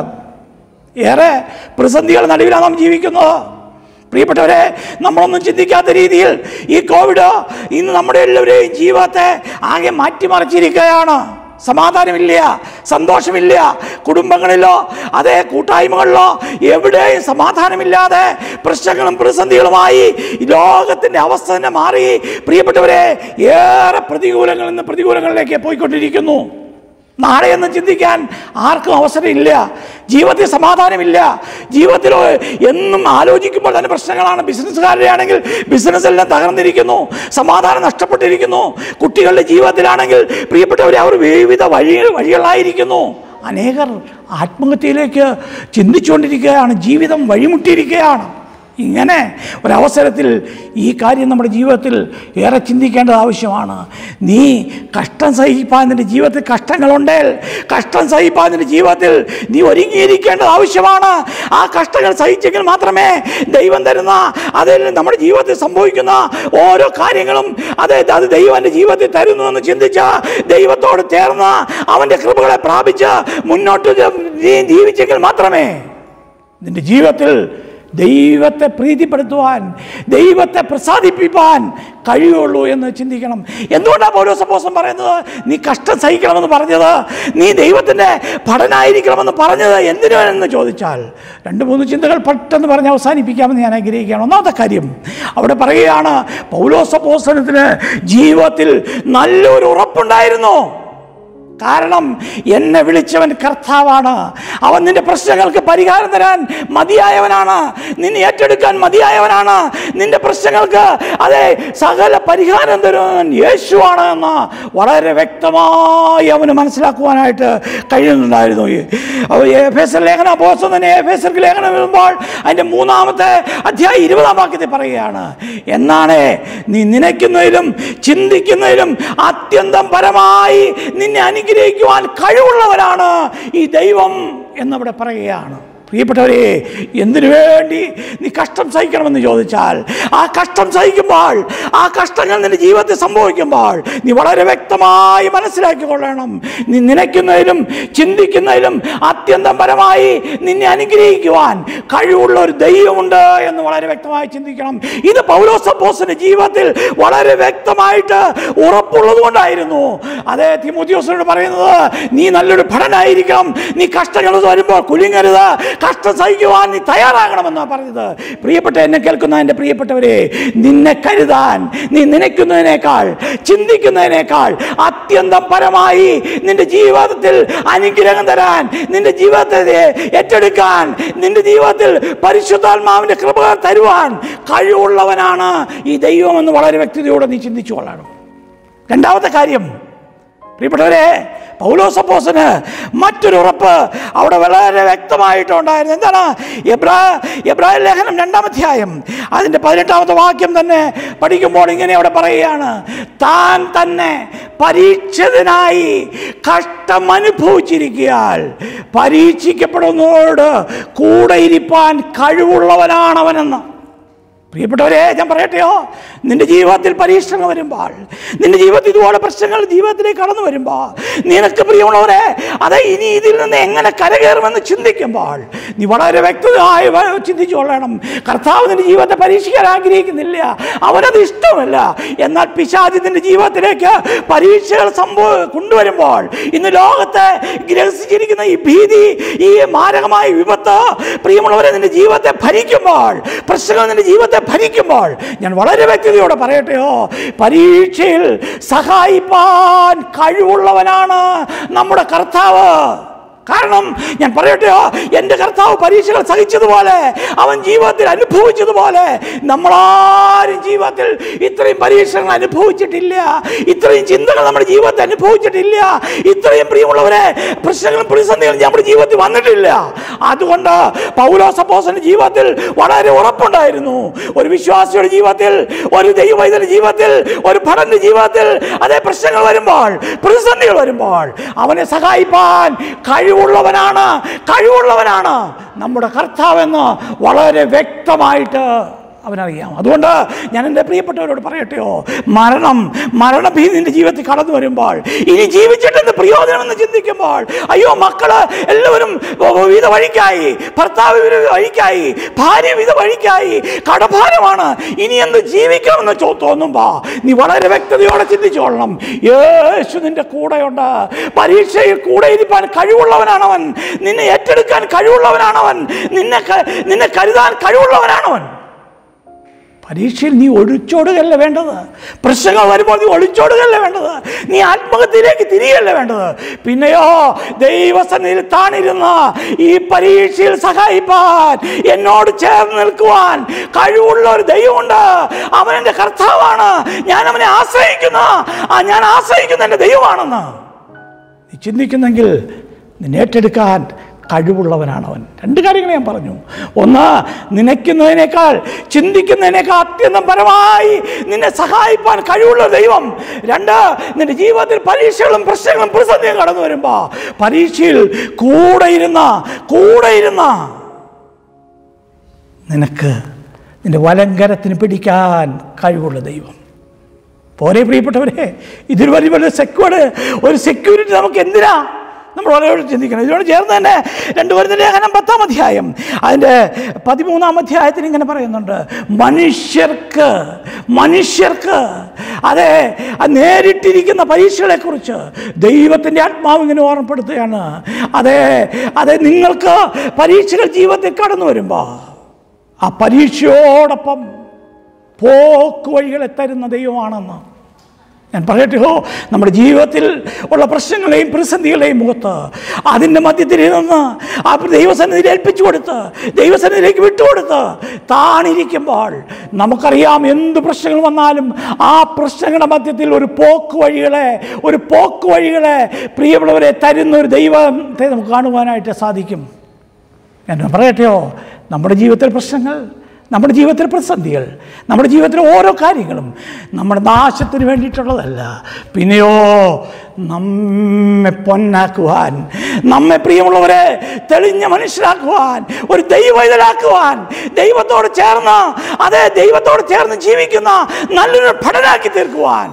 ഏറെ പ്രതിസന്ധികൾ നടുവിലാണ് നാം ജീവിക്കുന്നത് പ്രിയപ്പെട്ടവരെ നമ്മളൊന്നും ചിന്തിക്കാത്ത രീതിയിൽ ഈ കോവിഡ് ഇന്ന് നമ്മുടെ എല്ലാവരെയും ജീവിതത്തെ ആകെ മാറ്റിമറിച്ചിരിക്കുകയാണ് സമാധാനമില്ല സന്തോഷമില്ല കുടുംബങ്ങളിലോ അതേ കൂട്ടായ്മകളിലോ എവിടെയും സമാധാനമില്ലാതെ പ്രശ്നങ്ങളും പ്രതിസന്ധികളുമായി ഈ ലോകത്തിൻ്റെ അവസ്ഥ തന്നെ മാറി പ്രിയപ്പെട്ടവരെ ഏറെ പ്രതികൂലങ്ങളിൽ നിന്ന് പ്രതികൂലങ്ങളിലേക്ക് പോയിക്കൊണ്ടിരിക്കുന്നു നാളെ എന്ന് ചിന്തിക്കാൻ ആർക്കും അവസരമില്ല ജീവിതത്തിൽ സമാധാനമില്ല ജീവിതത്തിൽ എന്നും ആലോചിക്കുമ്പോൾ തന്നെ പ്രശ്നങ്ങളാണ് ബിസിനസ്സുകാരുടെ ആണെങ്കിൽ ബിസിനസ് എല്ലാം തകർന്നിരിക്കുന്നു സമാധാനം നഷ്ടപ്പെട്ടിരിക്കുന്നു കുട്ടികളുടെ ജീവിതത്തിലാണെങ്കിൽ പ്രിയപ്പെട്ടവരെ അവർ വിവിധ വഴി വഴികളായിരിക്കുന്നു അനേകർ ആത്മഹത്യയിലേക്ക് ചിന്തിച്ചുകൊണ്ടിരിക്കുകയാണ് ജീവിതം വഴിമുട്ടിയിരിക്കുകയാണ് ഇങ്ങനെ ഒരവസരത്തിൽ ഈ കാര്യം നമ്മുടെ ജീവിതത്തിൽ ഏറെ ചിന്തിക്കേണ്ടത് ആവശ്യമാണ് നീ കഷ്ടം സഹിപ്പാൻ നിൻ്റെ ജീവിതത്തിൽ കഷ്ടങ്ങളുണ്ടെങ്കിൽ കഷ്ടം സഹിപ്പാൻ നിൻ്റെ ജീവിതത്തിൽ നീ ഒരുങ്ങിയിരിക്കേണ്ടത് ആവശ്യമാണ് ആ കഷ്ടങ്ങൾ സഹിച്ചെങ്കിൽ മാത്രമേ ദൈവം തരുന്ന അതിൽ നമ്മുടെ ജീവിതത്തിൽ സംഭവിക്കുന്ന ഓരോ കാര്യങ്ങളും അത് അത് ദൈവം എൻ്റെ ജീവിതത്തിൽ തരുന്നു എന്ന് ചിന്തിച്ച് ദൈവത്തോട് ചേർന്ന് അവൻ്റെ കൃപകളെ പ്രാപിച്ച് മുന്നോട്ട് നീ ജീവിച്ചെങ്കിൽ മാത്രമേ നിന്റെ ജീവിതത്തിൽ ദൈവത്തെ പ്രീതിപ്പെടുത്തുവാൻ ദൈവത്തെ പ്രസാദിപ്പിക്കാൻ കഴിയുള്ളൂ എന്ന് ചിന്തിക്കണം എന്തുകൊണ്ടാണ് പൗരോ സപ്പോസം പറയുന്നത് നീ കഷ്ടം സഹിക്കണമെന്ന് പറഞ്ഞത് നീ ദൈവത്തിൻ്റെ പഠനായിരിക്കണമെന്ന് പറഞ്ഞത് എന്തിനാണെന്ന് ചോദിച്ചാൽ രണ്ട് മൂന്ന് ചിന്തകൾ പെട്ടെന്ന് പറഞ്ഞ് അവസാനിപ്പിക്കാമെന്ന് ഞാൻ ആഗ്രഹിക്കുകയാണ് ഒന്നാമത്തെ കാര്യം അവിടെ പറയുകയാണ് പൗലോസപ്പോസനത്തിന് ജീവിതത്തിൽ നല്ലൊരു ഉറപ്പുണ്ടായിരുന്നു കാരണം എന്നെ വിളിച്ചവൻ കർത്താവാണ് അവൻ നിന്റെ പ്രശ്നങ്ങൾക്ക് പരിഹാരം തരാൻ മതിയായവനാണ് നിന്നെ ഏറ്റെടുക്കാൻ മതിയായവനാണ് നിന്റെ പ്രശ്നങ്ങൾക്ക് അതെ സകല പരിഹാരം തരുവാൻ യേശുവാണ് എന്ന് വളരെ വ്യക്തമായി അവന് മനസ്സിലാക്കുവാനായിട്ട് കഴിയുന്നുണ്ടായിരുന്നു എഫേസർ ലേഖന ബോസം തന്നെ എഫേസർ ലേഖനം വരുമ്പോൾ അതിൻ്റെ മൂന്നാമത്തെ അധ്യായം ഇരുപതാം വാക്യത്തിൽ പറയുകയാണ് എന്നാണ് നീ നനയ്ക്കുന്നതിലും ചിന്തിക്കുന്നതിലും അത്യന്തം പരമായി നിന്നെ അനുഗ്രഹിക്കുവാൻ കഴിവുള്ളവരാണ് ഈ ദൈവം എന്നവിടെ പറയുകയാണ് പ്രിയപ്പെട്ടവരെ എന്തിനു വേണ്ടി നീ കഷ്ടം സഹിക്കണമെന്ന് ചോദിച്ചാൽ ആ കഷ്ടം സഹിക്കുമ്പോൾ ആ കഷ്ടങ്ങൾ നിന്റെ ജീവിതത്തിൽ സംഭവിക്കുമ്പോൾ നീ വളരെ വ്യക്തമായി മനസ്സിലാക്കിക്കൊള്ളണം നീ നനയ്ക്കുന്നതിലും ചിന്തിക്കുന്നതിലും അത്യന്തം പരമായി നിന്നെ അനുഗ്രഹിക്കുവാൻ കഴിവുള്ള ഒരു ദൈവമുണ്ട് എന്ന് വളരെ വ്യക്തമായി ചിന്തിക്കണം ഇത് പൗലോസപ്പോസിന്റെ ജീവിതത്തിൽ വളരെ വ്യക്തമായിട്ട് ഉറപ്പുള്ളത് കൊണ്ടായിരുന്നു അതേ തിമോത്യോസിനോട് പറയുന്നത് നീ നല്ലൊരു ഭടനായിരിക്കണം നീ കഷ്ടങ്ങൾ വരുമ്പോൾ കുലുങ്ങരുത് കഷ്ടം സഹിക്കുവാൻ നീ തയ്യാറാകണമെന്നാണ് പറഞ്ഞത് പ്രിയപ്പെട്ട എന്നെ കേൾക്കുന്ന എൻ്റെ പ്രിയപ്പെട്ടവരെ നിന്നെ കരുതാൻ നീ നനയ്ക്കുന്നതിനേക്കാൾ ചിന്തിക്കുന്നതിനേക്കാൾ അത്യന്തം പരമായി നിന്റെ ജീവിതത്തിൽ അനുഗ്രഹം തരാൻ നിന്റെ ജീവിതത്തെ ഏറ്റെടുക്കാൻ നിന്റെ ജീവിതത്തിൽ പരിശുദ്ധാത്മാവിന്റെ കൃപകൾ തരുവാൻ കഴിവുള്ളവനാണ് ഈ ദൈവം എന്ന് വളരെ വ്യക്തതയോടെ നീ ചിന്തിച്ചു കൊള്ളണം രണ്ടാമത്തെ കാര്യം പ്രിയപ്പെട്ടവരെ പൗലോസപ്പോസിന് മറ്റൊരു ഉറപ്പ് അവിടെ വളരെ വ്യക്തമായിട്ടുണ്ടായിരുന്നു എന്താണ് എബ്രാ എബ്രായ ലേഖനം രണ്ടാമധ്യായം അതിൻ്റെ പതിനെട്ടാമത്തെ വാക്യം തന്നെ പഠിക്കുമ്പോൾ ഇങ്ങനെ അവിടെ പറയുകയാണ് താൻ തന്നെ പരീക്ഷിതനായി കഷ്ടം അനുഭവിച്ചിരിക്കയാൽ പരീക്ഷിക്കപ്പെടുന്നവരോട് കൂടെ ഇരിപ്പാൻ കഴിവുള്ളവനാണവനെന്ന് പ്രിയപ്പെട്ടവരെ ഞാൻ പറയട്ടെയോ നിന്റെ ജീവിതത്തിൽ പരീക്ഷണങ്ങൾ വരുമ്പോൾ നിന്റെ ജീവിതത്തിൽ ഇതുപോലെ പ്രശ്നങ്ങൾ ജീവിതത്തിലേക്ക് കടന്നു വരുമ്പോൾ നിനക്ക് പ്രിയമുള്ളവരെ അത് ഇനി ഇതിൽ നിന്ന് എങ്ങനെ കരകയറുമെന്ന് ചിന്തിക്കുമ്പോൾ നീ വളരെ വ്യക്തമായി വ- ചിന്തിച്ചുകൊള്ളണം കർത്താവ് നിന്റെ ജീവിതത്തെ പരീക്ഷിക്കാൻ ആഗ്രഹിക്കുന്നില്ല അവനത് ഇഷ്ടമല്ല എന്നാൽ പിശാചി നിന്റെ ജീവിതത്തിലേക്ക് പരീക്ഷകൾ സംഭവ കൊണ്ടുവരുമ്പോൾ ഇന്ന് ലോകത്തെ ഗ്രസിച്ചിരിക്കുന്ന ഈ ഭീതി ഈ മാരകമായ വിപത്ത് പ്രിയമുള്ളവരെ നിന്റെ ജീവിതത്തെ ഭരിക്കുമ്പോൾ പ്രശ്നങ്ങൾ നിന്റെ ജീവിതത്തെ ഭരിക്കുമ്പോൾ ഞാൻ വളരെ വ്യക്തതയോടെ പറയട്ടെയോ പരീക്ഷയിൽ സഹായിപ്പാൻ കഴിവുള്ളവനാണ് നമ്മുടെ കർത്താവ് കാരണം ഞാൻ പറയട്ടെയോ എൻ്റെ കർത്താവ് പരീക്ഷകൾ സഹിച്ചതുപോലെ അവൻ ജീവിതത്തിൽ അനുഭവിച്ചതുപോലെ നമ്മളാരും ജീവിതത്തിൽ ഇത്രയും പരീക്ഷകൾ അനുഭവിച്ചിട്ടില്ല ഇത്രയും ചിന്തകൾ നമ്മുടെ ജീവിതത്തിൽ അനുഭവിച്ചിട്ടില്ല ഇത്രയും പ്രിയമുള്ളവരെ പ്രശ്നങ്ങളും പ്രതിസന്ധികളും നമ്മുടെ ജീവിതത്തിൽ വന്നിട്ടില്ല അതുകൊണ്ട് പൗലോസപ്പോസന്റെ ജീവിതത്തിൽ വളരെ ഉറപ്പുണ്ടായിരുന്നു ഒരു വിശ്വാസിയുടെ ജീവിതത്തിൽ ഒരു ദൈവവൈദ്യന്റെ ജീവിതത്തിൽ ഒരു ഭടന്റെ ജീവിതത്തിൽ അതേ പ്രശ്നങ്ങൾ വരുമ്പോൾ പ്രതിസന്ധികൾ വരുമ്പോൾ അവനെ സഹായിപ്പാൻ കഴിവുള്ളവനാണ് കഴിവുള്ളവനാണ് നമ്മുടെ കർത്താവെന്ന് വളരെ വ്യക്തമായിട്ട് അവനറിയാം അതുകൊണ്ട് ഞാൻ എൻ്റെ പ്രിയപ്പെട്ടവരോട് പറയട്ടെയോ മരണം മരണഭീതി നിന്റെ ജീവിതത്തിൽ കടന്നു വരുമ്പോൾ ഇനി ജീവിച്ചിട്ടെന്ന് പ്രയോജനമെന്ന് ചിന്തിക്കുമ്പോൾ അയ്യോ മക്കള് എല്ലാവരും വിവിധ വഴിക്കായി ഭർത്താവ് വിവിധ വഴിക്കായി ഭാര്യ വിവിധ വഴിക്കായി കടഭാരമാണ് ഇനി എന്ത് ജീവിക്കണമെന്ന് ചോ തോന്നുമ്പോ നീ വളരെ വ്യക്തതയോടെ ചിന്തിച്ചോളണം യേശു നിന്റെ കൂടെയുണ്ട് പരീക്ഷയിൽ കൂടെ ഇരിപ്പാൻ കഴിവുള്ളവനാണവൻ നിന്നെ ഏറ്റെടുക്കാൻ കഴിവുള്ളവനാണവൻ നിന്നെ ക- നിന്നെ കരുതാൻ കഴിവുള്ളവനാണവൻ പരീക്ഷയിൽ നീ ഒളിച്ചോടുകയല്ല വേണ്ടത് പ്രശ്നങ്ങൾ വരുമ്പോൾ നീ ഒളിച്ചോടുകയല്ല വേണ്ടത് നീ ആത്മഹത്യയിലേക്ക് തിരികെയല്ല വേണ്ടത് പിന്നെയോ ദൈവസന്നിധിയിൽ താണിരുന്ന ഈ പരീക്ഷയിൽ സഹായിപ്പാൻ എന്നോട് ചേർന്ന് നിൽക്കുവാൻ കഴിവുള്ള ഒരു ദൈവമുണ്ട് അവൻ എൻ്റെ കർത്താവാണ് ഞാൻ അവനെ ആശ്രയിക്കുന്ന ആ ഞാൻ ആശ്രയിക്കുന്ന എൻ്റെ ദൈവമാണെന്ന് നീ ചിന്തിക്കുന്നെങ്കിൽ നിന്നെ ഏറ്റെടുക്കാൻ കഴിവുള്ളവനാണ് അവൻ രണ്ട് കാര്യങ്ങൾ ഞാൻ പറഞ്ഞു ഒന്ന് നനയ്ക്കുന്നതിനേക്കാൾ ചിന്തിക്കുന്നതിനേക്കാൾ അത്യന്തം പരമായി നിന്നെ സഹായിപ്പാൻ കഴിവുള്ള ദൈവം രണ്ട് നിന്റെ ജീവിതത്തിൽ പരീക്ഷകളും പ്രശ്നങ്ങളും പ്രതിസന്ധിയും കടന്നു വരുമ്പോൾ പരീക്ഷയിൽ കൂടെ ഇരുന്ന കൂടെ ഇരുന്ന നിനക്ക് നിന്റെ വലങ്കരത്തിന് പിടിക്കാൻ കഴിവുള്ള ദൈവം പോരെ പ്രിയപ്പെട്ടവരെ ഇതൊരു വലിയ വലിയ സെക്യൂർഡ് ഒരു സെക്യൂരിറ്റി നമുക്ക് എന്തിനാ നമ്മൾ വളരെ ചിന്തിക്കണം ഇതിനോട് ചേർന്ന് തന്നെ രണ്ട് വരുന്ന ലേഖനം പത്താം അധ്യായം അതിൻ്റെ പതിമൂന്നാം അധ്യായത്തിൽ ഇങ്ങനെ പറയുന്നുണ്ട് മനുഷ്യർക്ക് മനുഷ്യർക്ക് അതെ ആ നേരിട്ടിരിക്കുന്ന പരീക്ഷകളെക്കുറിച്ച് ദൈവത്തിൻ്റെ ആത്മാവ് ഇങ്ങനെ ഓർമ്മപ്പെടുത്തുകയാണ് അതെ അതെ നിങ്ങൾക്ക് പരീക്ഷകൾ ജീവിതത്തിൽ കടന്നു വരുമ്പോൾ ആ പരീക്ഷയോടൊപ്പം പോക്ക് വഴികളെ തരുന്ന ദൈവമാണെന്ന് ഞാൻ പറയട്ടെയോ നമ്മുടെ ജീവിതത്തിൽ ഉള്ള പ്രശ്നങ്ങളെയും പ്രതിസന്ധികളെയും മുഖത്ത് അതിൻ്റെ മധ്യത്തിൽ നിന്ന് ആ ദൈവസന്നിധിയിൽ ഏൽപ്പിച്ചു കൊടുത്ത് ദൈവസന്നിധിയിലേക്ക് വിട്ടുകൊടുത്ത് താണിരിക്കുമ്പോൾ നമുക്കറിയാം എന്ത് പ്രശ്നങ്ങൾ വന്നാലും ആ പ്രശ്നങ്ങളുടെ മധ്യത്തിൽ ഒരു പോക്ക് വഴികളെ ഒരു പോക്ക് വഴികളെ പ്രിയമുള്ളവരെ തരുന്ന ഒരു ദൈവത്തെ നമുക്ക് കാണുവാനായിട്ട് സാധിക്കും ഞാൻ പറയട്ടെയോ നമ്മുടെ ജീവിതത്തിലെ പ്രശ്നങ്ങൾ നമ്മുടെ ജീവിതത്തിലെ പ്രതിസന്ധികൾ നമ്മുടെ ജീവിതത്തിലെ ഓരോ കാര്യങ്ങളും നമ്മുടെ നാശത്തിന് വേണ്ടിയിട്ടുള്ളതല്ല പിന്നെയോ നമ്മെ പൊന്നാക്കുവാൻ നമ്മെ പ്രിയമുള്ളവരെ തെളിഞ്ഞ മനുഷ്യരാക്കുവാൻ ഒരു ദൈവതലാക്കുവാൻ ദൈവത്തോട് ചേർന്ന് അതേ ദൈവത്തോട് ചേർന്ന് ജീവിക്കുന്ന നല്ലൊരു പഠനാക്കി തീർക്കുവാൻ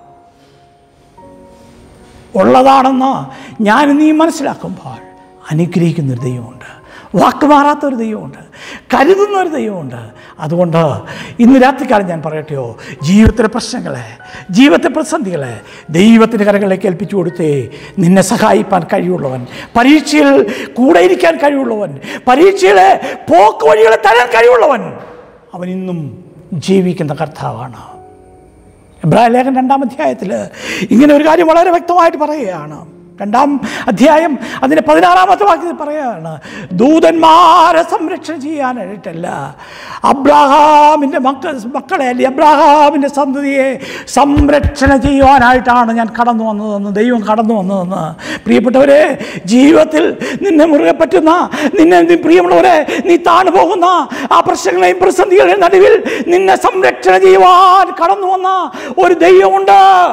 ഉള്ളതാണെന്ന് ഞാൻ നീ മനസ്സിലാക്കുമ്പോൾ അനുഗ്രഹിക്കുന്ന ഒരു ദൈവമുണ്ട് വാക്ക് മാറാത്ത ഒരു ദൈവമുണ്ട് കരുതുന്ന ഒരു ദൈവമുണ്ട് അതുകൊണ്ട് ഇന്ന് രാത്രിക്കാലം ഞാൻ പറയട്ടെയോ ജീവിതത്തിലെ പ്രശ്നങ്ങളെ ജീവിതത്തിലെ പ്രതിസന്ധികളെ ദൈവത്തിൻ്റെ കരങ്ങളിലേക്ക് ഏൽപ്പിച്ചു കൊടുത്തേ നിന്നെ സഹായിപ്പാൻ കഴിവുള്ളവൻ പരീക്ഷയിൽ കൂടെ ഇരിക്കാൻ കഴിവുള്ളവൻ പരീക്ഷയിലെ പോക്ക് വഴികളെ തരാൻ കഴിവുള്ളവൻ അവൻ ഇന്നും ജീവിക്കുന്ന കർത്താവാണ് എബ്രാഹിം ലേഖൻ രണ്ടാം അധ്യായത്തിൽ ഇങ്ങനെ ഒരു കാര്യം വളരെ വ്യക്തമായിട്ട് പറയുകയാണ് രണ്ടാം അധ്യായം അതിൻ്റെ പതിനാറാമത്തെ വാക്യത്തിൽ പറയുകയാണ് ദൂതന്മാരെ സംരക്ഷണം ചെയ്യാനായിട്ടല്ല അബ്രാഹാമിൻ്റെ മക്ക മക്കളെ അല്ലെ അബ്രാഹാമിൻ്റെ സന്തതിയെ സംരക്ഷണ ചെയ്യുവാനായിട്ടാണ് ഞാൻ കടന്നു വന്നതെന്ന് ദൈവം കടന്നു വന്നതെന്ന് പ്രിയപ്പെട്ടവരെ ജീവിതത്തിൽ നിന്നെ മുറുകെ പറ്റുന്ന നിന്നെ നീ പ്രിയമുള്ളവരെ നീ താണു പോകുന്ന ആ പ്രശ്നങ്ങളെയും പ്രതിസന്ധികളുടെയും നടുവിൽ നിന്നെ സംരക്ഷണ ചെയ്യുവാൻ കടന്നു വന്ന ഒരു ദൈവമുണ്ട്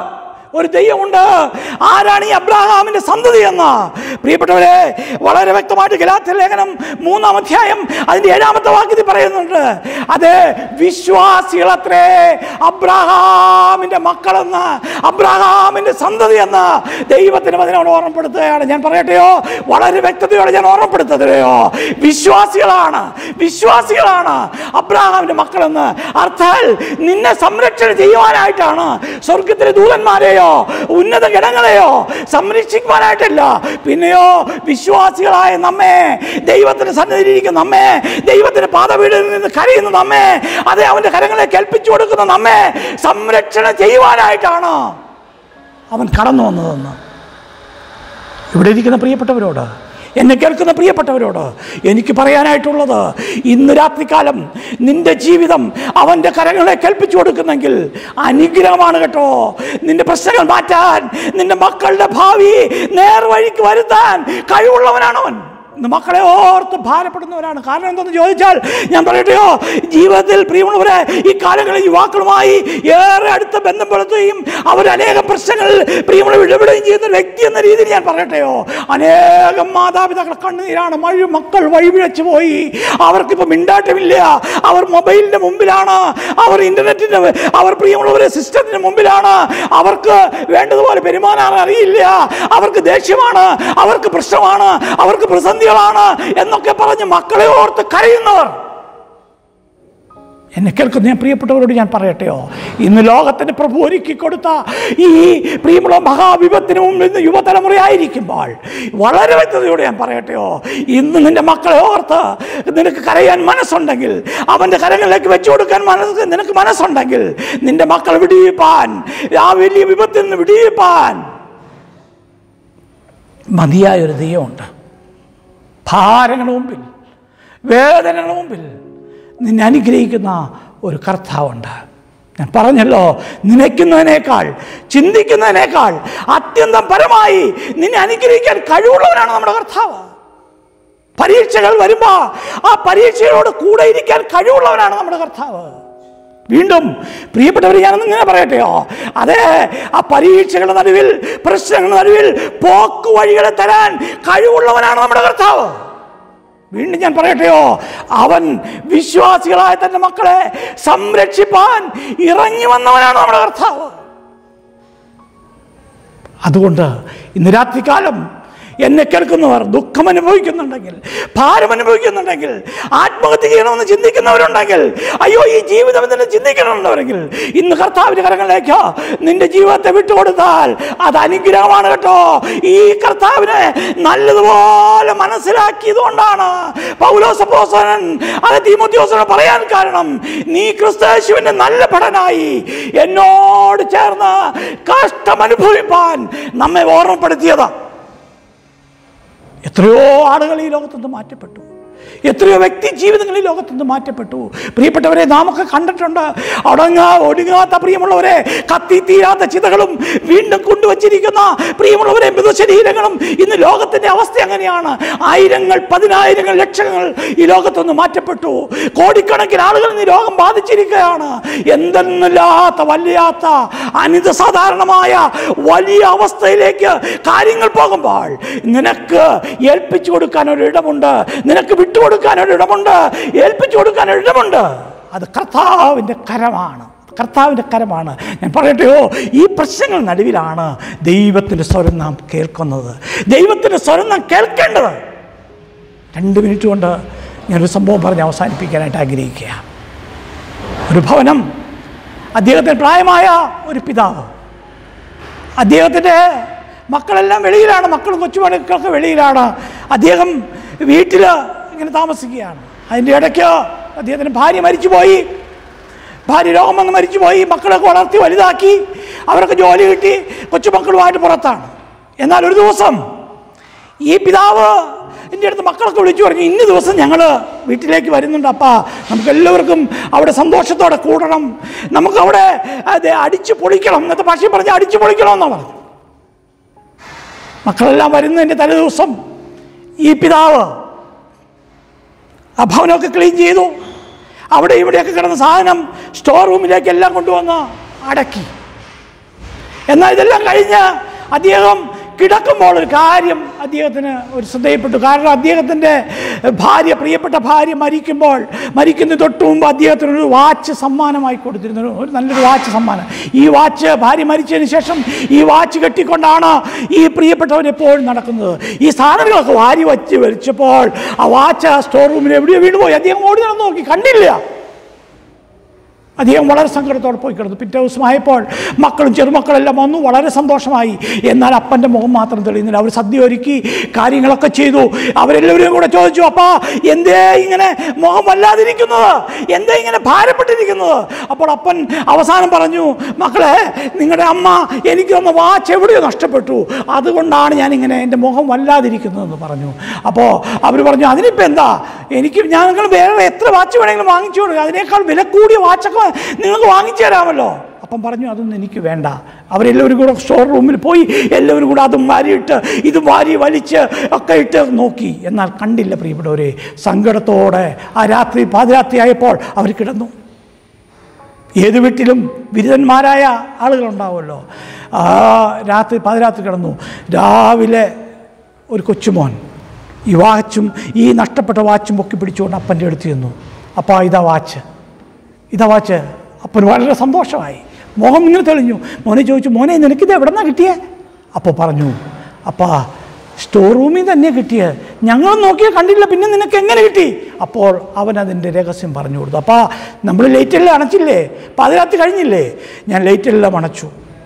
ഒരു ദൈവമുണ്ട് ആരാണ് ഈ അബ്രാഹാമിന്റെ സന്തതി എന്ന് പ്രിയപ്പെട്ടവരെ വളരെ വ്യക്തമായിട്ട് ഗലാത്യ ലേഖനം മൂന്നാം അധ്യായം അതിന്റെ ഏഴാമത്തെ വാക്യത്തിൽ പറയുന്നുണ്ട് അത് വിശ്വാസികളത്രേ അബ്രാഹാമിന്റെ മക്കളെന്ന് അബ്രാഹാമിന്റെ സന്തതി എന്ന് ദൈവത്തിന് അതിനോട് ഓർമ്മപ്പെടുത്തുകയാണ് ഞാൻ പറയട്ടെയോ വളരെ വ്യക്തതയോടെ ഞാൻ ഓർമ്മപ്പെടുത്തുകയോ വിശ്വാസികളാണ് വിശ്വാസികളാണ് അബ്രാഹാമിന്റെ മക്കളെന്ന് അർത്ഥാൽ നിന്നെ സംരക്ഷണം ചെയ്യുവാനായിട്ടാണ് സ്വർഗത്തിലെ ദൂതന്മാരെയോ ഉന്നത ഗണങ്ങളെയോ സംരക്ഷിക്കുവാനായിട്ടല്ല പിന്നെയോ വിശ്വാസികളായ നമ്മെ ദൈവത്തിന്റെ സന്നിധിയിലിരിക്കുന്ന നമ്മെ ദൈവത്തിന്റെ പാതവീടിൽ നിന്ന് കരയുന്ന നമ്മെ അതെ അവന്റെ കരങ്ങളെ കേൾപ്പിച്ചു കൊടുക്കുന്ന നമ്മെ സംരക്ഷണം ചെയ്യുവാനായിട്ടാണ് അവൻ കടന്നു വന്നതെന്ന് ഇവിടെ ഇരിക്കുന്ന പ്രിയപ്പെട്ടവരോട് എന്നെ കേൾക്കുന്ന പ്രിയപ്പെട്ടവരോട് എനിക്ക് പറയാനായിട്ടുള്ളത് ഇന്ന് രാത്രികാലം നിന്റെ ജീവിതം അവൻ്റെ കരങ്ങളെ കേൾപ്പിച്ചു കൊടുക്കുന്നെങ്കിൽ അനുഗ്രഹമാണ് കേട്ടോ നിന്റെ പ്രശ്നങ്ങൾ മാറ്റാൻ നിന്റെ മക്കളുടെ ഭാവി നേർവഴിക്ക് വരുത്താൻ കഴിവുള്ളവനാണവൻ ഇന്ന് മക്കളെ ഓർത്ത് ഭാരപ്പെടുന്നവരാണ് കാരണം എന്തെന്ന് ചോദിച്ചാൽ ഞാൻ പറയട്ടെയോ ജീവിതത്തിൽ പ്രിയമുള്ളവരെ ഈ കാലങ്ങളിൽ യുവാക്കളുമായി ഏറെ അടുത്ത ബന്ധം പുലർത്തുകയും അവർ അനേകം പ്രശ്നങ്ങൾ പ്രിയമുള്ള ഇടപെടുകയും ചെയ്യുന്ന ഒരു വ്യക്തി എന്ന രീതിയിൽ ഞാൻ പറയട്ടെയോ അനേകം മാതാപിതാക്കൾ കണ്ണുനീരാണ് മഴ മക്കൾ വഴിപിഴച്ചു പോയി അവർക്കിപ്പോൾ മിണ്ടാട്ടമില്ല അവർ മൊബൈലിന്റെ മുമ്പിലാണ് അവർ ഇന്റർനെറ്റിന്റെ അവർ പ്രിയമുള്ളവരെ സിസ്റ്റത്തിന് മുമ്പിലാണ് അവർക്ക് വേണ്ടതുപോലെ പെരുമാറാൻ അറിയില്ല അവർക്ക് ദേഷ്യമാണ് അവർക്ക് പ്രശ്നമാണ് അവർക്ക് പ്രതിസന്ധികളാണ് എന്നൊക്കെ പറഞ്ഞ് മക്കളെ ഓർത്ത് കരയുന്നവർ എന്നെ കേൾക്കുന്ന ഞാൻ പ്രിയപ്പെട്ടവരോട് ഞാൻ പറയട്ടെയോ ഇന്ന് ലോകത്തിന് പ്രഭു ഒരുക്കി കൊടുത്ത ഈ പ്രിയമുള്ള മഹാവിപത്തിന് മുമ്പിൽ ഇന്ന് യുവതലമുറയായിരിക്കുമ്പോൾ വളരെ വ്യക്തതയോടെ ഞാൻ പറയട്ടെയോ ഇന്ന് നിന്റെ മക്കളെ ഓർത്ത് നിനക്ക് കരയാൻ മനസ്സുണ്ടെങ്കിൽ അവൻ്റെ കരങ്ങളിലേക്ക് വെച്ചു കൊടുക്കാൻ മനസ്സ് നിനക്ക് മനസ്സുണ്ടെങ്കിൽ നിന്റെ മക്കൾ വിടിയിപ്പാൻ ആ വലിയ വിപത്തിൽ നിന്ന് വിടിയിപ്പാൻ മതിയായ ഒരു ദൈവമുണ്ട് ഭാരങ്ങളുടെ മുമ്പിൽ വേദനകളുടെ മുമ്പിൽ നിന്നെ അനുഗ്രഹിക്കുന്ന ഒരു കർത്താവുണ്ട് ഞാൻ പറഞ്ഞല്ലോ നനയ്ക്കുന്നതിനേക്കാൾ ചിന്തിക്കുന്നതിനേക്കാൾ അത്യന്തം പരമായി നിന്നെ അനുഗ്രഹിക്കാൻ കഴിവുള്ളവനാണ് നമ്മുടെ കർത്താവ് പരീക്ഷകൾ വരുമ്പോൾ ആ പരീക്ഷകളോട് കൂടെ ഇരിക്കാൻ കഴിവുള്ളവനാണ് നമ്മുടെ കർത്താവ് വീണ്ടും പ്രിയപ്പെട്ടവർ ഞാനൊന്ന് ഇങ്ങനെ പറയട്ടെയോ അതെ ആ പരീക്ഷകളുടെ നടുവിൽ പ്രശ്നങ്ങളുടെ നടുവിൽ പോക്ക് വഴികളെ തരാൻ കഴിവുള്ളവനാണ് നമ്മുടെ കർത്താവ് വീണ്ടും ഞാൻ പറയട്ടെയോ അവൻ വിശ്വാസികളായ തന്റെ മക്കളെ സംരക്ഷിപ്പാൻ ഇറങ്ങി വന്നവനാണ് നമ്മുടെ കർത്താവ് അതുകൊണ്ട് ഇന്ന് രാത്രികാലം എന്നെ കേൾക്കുന്നവർ ദുഃഖം അനുഭവിക്കുന്നുണ്ടെങ്കിൽ ഭാരം അനുഭവിക്കുന്നുണ്ടെങ്കിൽ ആത്മഹത്യ ചെയ്യണമെന്ന് ചിന്തിക്കുന്നവരുണ്ടെങ്കിൽ അയ്യോ ഈ ജീവിതം തന്നെ ചിന്തിക്കണമെന്നവരെങ്കിൽ ഇന്ന് കർത്താവിന്റെ കരങ്ങളിലേക്ക് നിന്റെ ജീവിതത്തെ വിട്ടുകൊടുത്താൽ അത് അനുഗ്രഹമാണ് കേട്ടോ ഈ കർത്താവിനെ നല്ലതുപോലെ മനസ്സിലാക്കിയത് കൊണ്ടാണ് പൗലോസപ്പോസനൻ അത് തീമോത്യോസന പറയാൻ കാരണം നീ ക്രിസ്തയേശുവിന്റെ നല്ല ഭടനായി എന്നോട് ചേർന്ന് കഷ്ടം അനുഭവിപ്പാൻ നമ്മെ ഓർമ്മപ്പെടുത്തിയതാ എത്രയോ ആളുകൾ ഈ ലോകത്തുനിന്ന് മാറ്റപ്പെട്ടു എത്രയോ വ്യക്തി ജീവിതങ്ങൾ ഈ ലോകത്തുനിന്ന് മാറ്റപ്പെട്ടു പ്രിയപ്പെട്ടവരെ നാമൊക്കെ കണ്ടിട്ടുണ്ട് അടങ്ങാ ഒടുങ്ങാത്ത പ്രിയമുള്ളവരെ കത്തി തീരാത്ത ചിതകളും വീണ്ടും കൊണ്ടുവച്ചിരിക്കുന്ന പ്രിയമുള്ളവരെ മൃതശരീരങ്ങളും ഇന്ന് ലോകത്തിന്റെ അവസ്ഥ അങ്ങനെയാണ് ആയിരങ്ങൾ പതിനായിരങ്ങൾ ലക്ഷങ്ങൾ ഈ ലോകത്തുനിന്ന് മാറ്റപ്പെട്ടു കോടിക്കണക്കിന് ആളുകൾ ഇന്ന് ഈ രോഗം ബാധിച്ചിരിക്കുകയാണ് എന്തെന്നില്ലാത്ത വല്ലാത്ത അനിത സാധാരണമായ വലിയ അവസ്ഥയിലേക്ക് കാര്യങ്ങൾ പോകുമ്പോൾ നിനക്ക് ഏൽപ്പിച്ചു കൊടുക്കാൻ ഒരു ഇടമുണ്ട് നിനക്ക് വിട്ടുകൊടുക്കാൻ ഒരു ഇടമുണ്ട് ഏൽപ്പിച്ചു കൊടുക്കാൻ ഒരു ഇടമുണ്ട് അത് കർത്താവിൻ്റെ കരമാണ് കർത്താവിൻ്റെ കരമാണ് ഞാൻ പറയട്ടെയോ ഈ പ്രശ്നങ്ങൾ നടുവിലാണ് ദൈവത്തിൻ്റെ സ്വരം നാം കേൾക്കുന്നത് ദൈവത്തിൻ്റെ സ്വരം നാം കേൾക്കേണ്ടത് രണ്ട് മിനിറ്റ് കൊണ്ട് ഞാനൊരു സംഭവം പറഞ്ഞ് അവസാനിപ്പിക്കാനായിട്ട് ആഗ്രഹിക്കുക ഒരു ഭവനം അദ്ദേഹത്തിന് പ്രായമായ ഒരു പിതാവ് അദ്ദേഹത്തിൻ്റെ മക്കളെല്ലാം വെളിയിലാണ് മക്കളും കൊച്ചുമണികളൊക്കെ വെളിയിലാണ് അദ്ദേഹം വീട്ടിൽ ഇങ്ങനെ താമസിക്കുകയാണ് അതിൻ്റെ ഇടയ്ക്ക് അദ്ദേഹത്തിന് ഭാര്യ മരിച്ചുപോയി ഭാര്യ രോഗം വന്ന് മരിച്ചുപോയി മക്കളൊക്കെ വളർത്തി വലുതാക്കി അവരൊക്കെ ജോലി കിട്ടി കൊച്ചുമക്കളുമായിട്ട് പുറത്താണ് എന്നാൽ ഒരു ദിവസം ഈ പിതാവ് എൻ്റെ അടുത്ത് മക്കളൊക്കെ വിളിച്ചു പറഞ്ഞു ഇന്ന ദിവസം ഞങ്ങൾ വീട്ടിലേക്ക് വരുന്നുണ്ട് അപ്പാ നമുക്ക് എല്ലാവർക്കും അവിടെ സന്തോഷത്തോടെ കൂടണം നമുക്ക് അവിടെ അത് അടിച്ചു പൊളിക്കണം എന്നത്തെ ഭാഷയിൽ പറഞ്ഞ് അടിച്ചു പൊളിക്കണം എന്നാണ് പറഞ്ഞു മക്കളെല്ലാം വരുന്നതിൻ്റെ തലേ ദിവസം ഈ പിതാവ് ആ ഭവനമൊക്കെ ക്ലീൻ ചെയ്തു അവിടെ ഇവിടെയൊക്കെ കിടന്ന സാധനം സ്റ്റോർ റൂമിലേക്ക് എല്ലാം കൊണ്ടുവന്ന് അടക്കി എന്നാൽ ഇതെല്ലാം കഴിഞ്ഞ് അദ്ദേഹം കിടക്കുമ്പോൾ ഒരു കാര്യം അദ്ദേഹത്തിന് ഒരു ശ്രദ്ധയിൽപ്പെട്ടു കാരണം അദ്ദേഹത്തിൻ്റെ ഭാര്യ പ്രിയപ്പെട്ട ഭാര്യ മരിക്കുമ്പോൾ മരിക്കുന്ന തൊട്ട് മുമ്പ് അദ്ദേഹത്തിന് ഒരു വാച്ച് സമ്മാനമായി കൊടുത്തിരുന്നു ഒരു- ഒരു നല്ലൊരു വാച്ച് സമ്മാനം ഈ വാച്ച് ഭാര്യ മരിച്ചതിന് ശേഷം ഈ വാച്ച് കെട്ടിക്കൊണ്ടാണ് ഈ പ്രിയപ്പെട്ടവൻ എപ്പോഴും നടക്കുന്നത് ഈ സാധനങ്ങളൊക്കെ വാരി വച്ച് വലിച്ചപ്പോൾ ആ വാച്ച് ആ സ്റ്റോർ റൂമിൽ എവിടെയോ വീണുപോയി അദ്ദേഹം ഓടി നടന്നു നോക്കി കണ്ടില്ല അദ്ദേഹം വളരെ സങ്കടത്തോടെ പോയി കിടന്നു പിറ്റേ ദിവസമായപ്പോൾ മക്കളും ചെറുമക്കളെല്ലാം വന്നു വളരെ സന്തോഷമായി എന്നാൽ അപ്പൻ്റെ മുഖം മാത്രം തെളിയുന്നില്ല അവർ സദ്യ ഒരുക്കി കാര്യങ്ങളൊക്കെ ചെയ്തു അവരെല്ലാവരും കൂടെ ചോദിച്ചു അപ്പാ എന്തേ ഇങ്ങനെ മുഖം വല്ലാതിരിക്കുന്നത് എന്തേ ഇങ്ങനെ ഭാരപ്പെട്ടിരിക്കുന്നത് അപ്പോൾ അപ്പൻ അവസാനം പറഞ്ഞു മക്കളെ നിങ്ങളുടെ അമ്മ എനിക്ക് തന്ന വാച്ച് എവിടെയോ നഷ്ടപ്പെട്ടു അതുകൊണ്ടാണ് ഞാനിങ്ങനെ എൻ്റെ മുഖം വല്ലാതിരിക്കുന്നതെന്ന് പറഞ്ഞു അപ്പോൾ അവർ പറഞ്ഞു അതിനിപ്പോൾ എന്താ എനിക്ക് ഞങ്ങൾ വേറെ എത്ര വാച്ച് വേണമെങ്കിലും വാങ്ങിച്ചു കൊടുക്കുക അതിനേക്കാൾ വില കൂടിയ വാച്ചൊക്കെ നിങ്ങൾക്ക് വാങ്ങിച്ചു തരാമല്ലോ അപ്പം പറഞ്ഞു അതൊന്നും എനിക്ക് വേണ്ട അവരെല്ലാവരും കൂടെ സ്റ്റോർ റൂമിൽ പോയി എല്ലാവരും കൂടെ അതും വാരിയിട്ട് ഇത് വാരി വലിച്ച് ഒക്കെ ഇട്ട് നോക്കി എന്നാൽ കണ്ടില്ല പ്രിയപ്പെട്ടവരെ സങ്കടത്തോടെ ആ രാത്രി പാതിരാത്രി ആയപ്പോൾ അവർ കിടന്നു ഏത് വീട്ടിലും ബിരുദന്മാരായ ആളുകളുണ്ടാവുമല്ലോ ആ രാത്രി പാതിരാത്രി കിടന്നു രാവിലെ ഒരു കൊച്ചുമോൻ ഈ വാച്ചും ഈ നഷ്ടപ്പെട്ട വാച്ചും പൊക്കി പിടിച്ചുകൊണ്ട് അപ്പൻ്റെ അടുത്ത് ചെന്നു അപ്പോൾ ഇതാ വാച്ച് ഇതാ വാച്ച് അപ്പന് വളരെ സന്തോഷമായി മോഹം ഇങ്ങനെ തെളിഞ്ഞു മോനെ ചോദിച്ചു മോനെ നിനക്കിത് എവിടെ നിന്നാണ് കിട്ടിയേ അപ്പോൾ പറഞ്ഞു അപ്പാ സ്റ്റോർ റൂമിൽ തന്നെ കിട്ടിയത് ഞങ്ങൾ നോക്കിയാൽ കണ്ടില്ല പിന്നെ നിനക്ക് എങ്ങനെ കിട്ടി അപ്പോൾ അവൻ അതിൻ്റെ രഹസ്യം പറഞ്ഞു കൊടുത്തു അപ്പാ നമ്മൾ ലൈറ്റെല്ലാം അണച്ചില്ലേ പാതിരാത്രി കഴിഞ്ഞില്ലേ ഞാൻ ലൈറ്റെല്ലാം അണച്ചു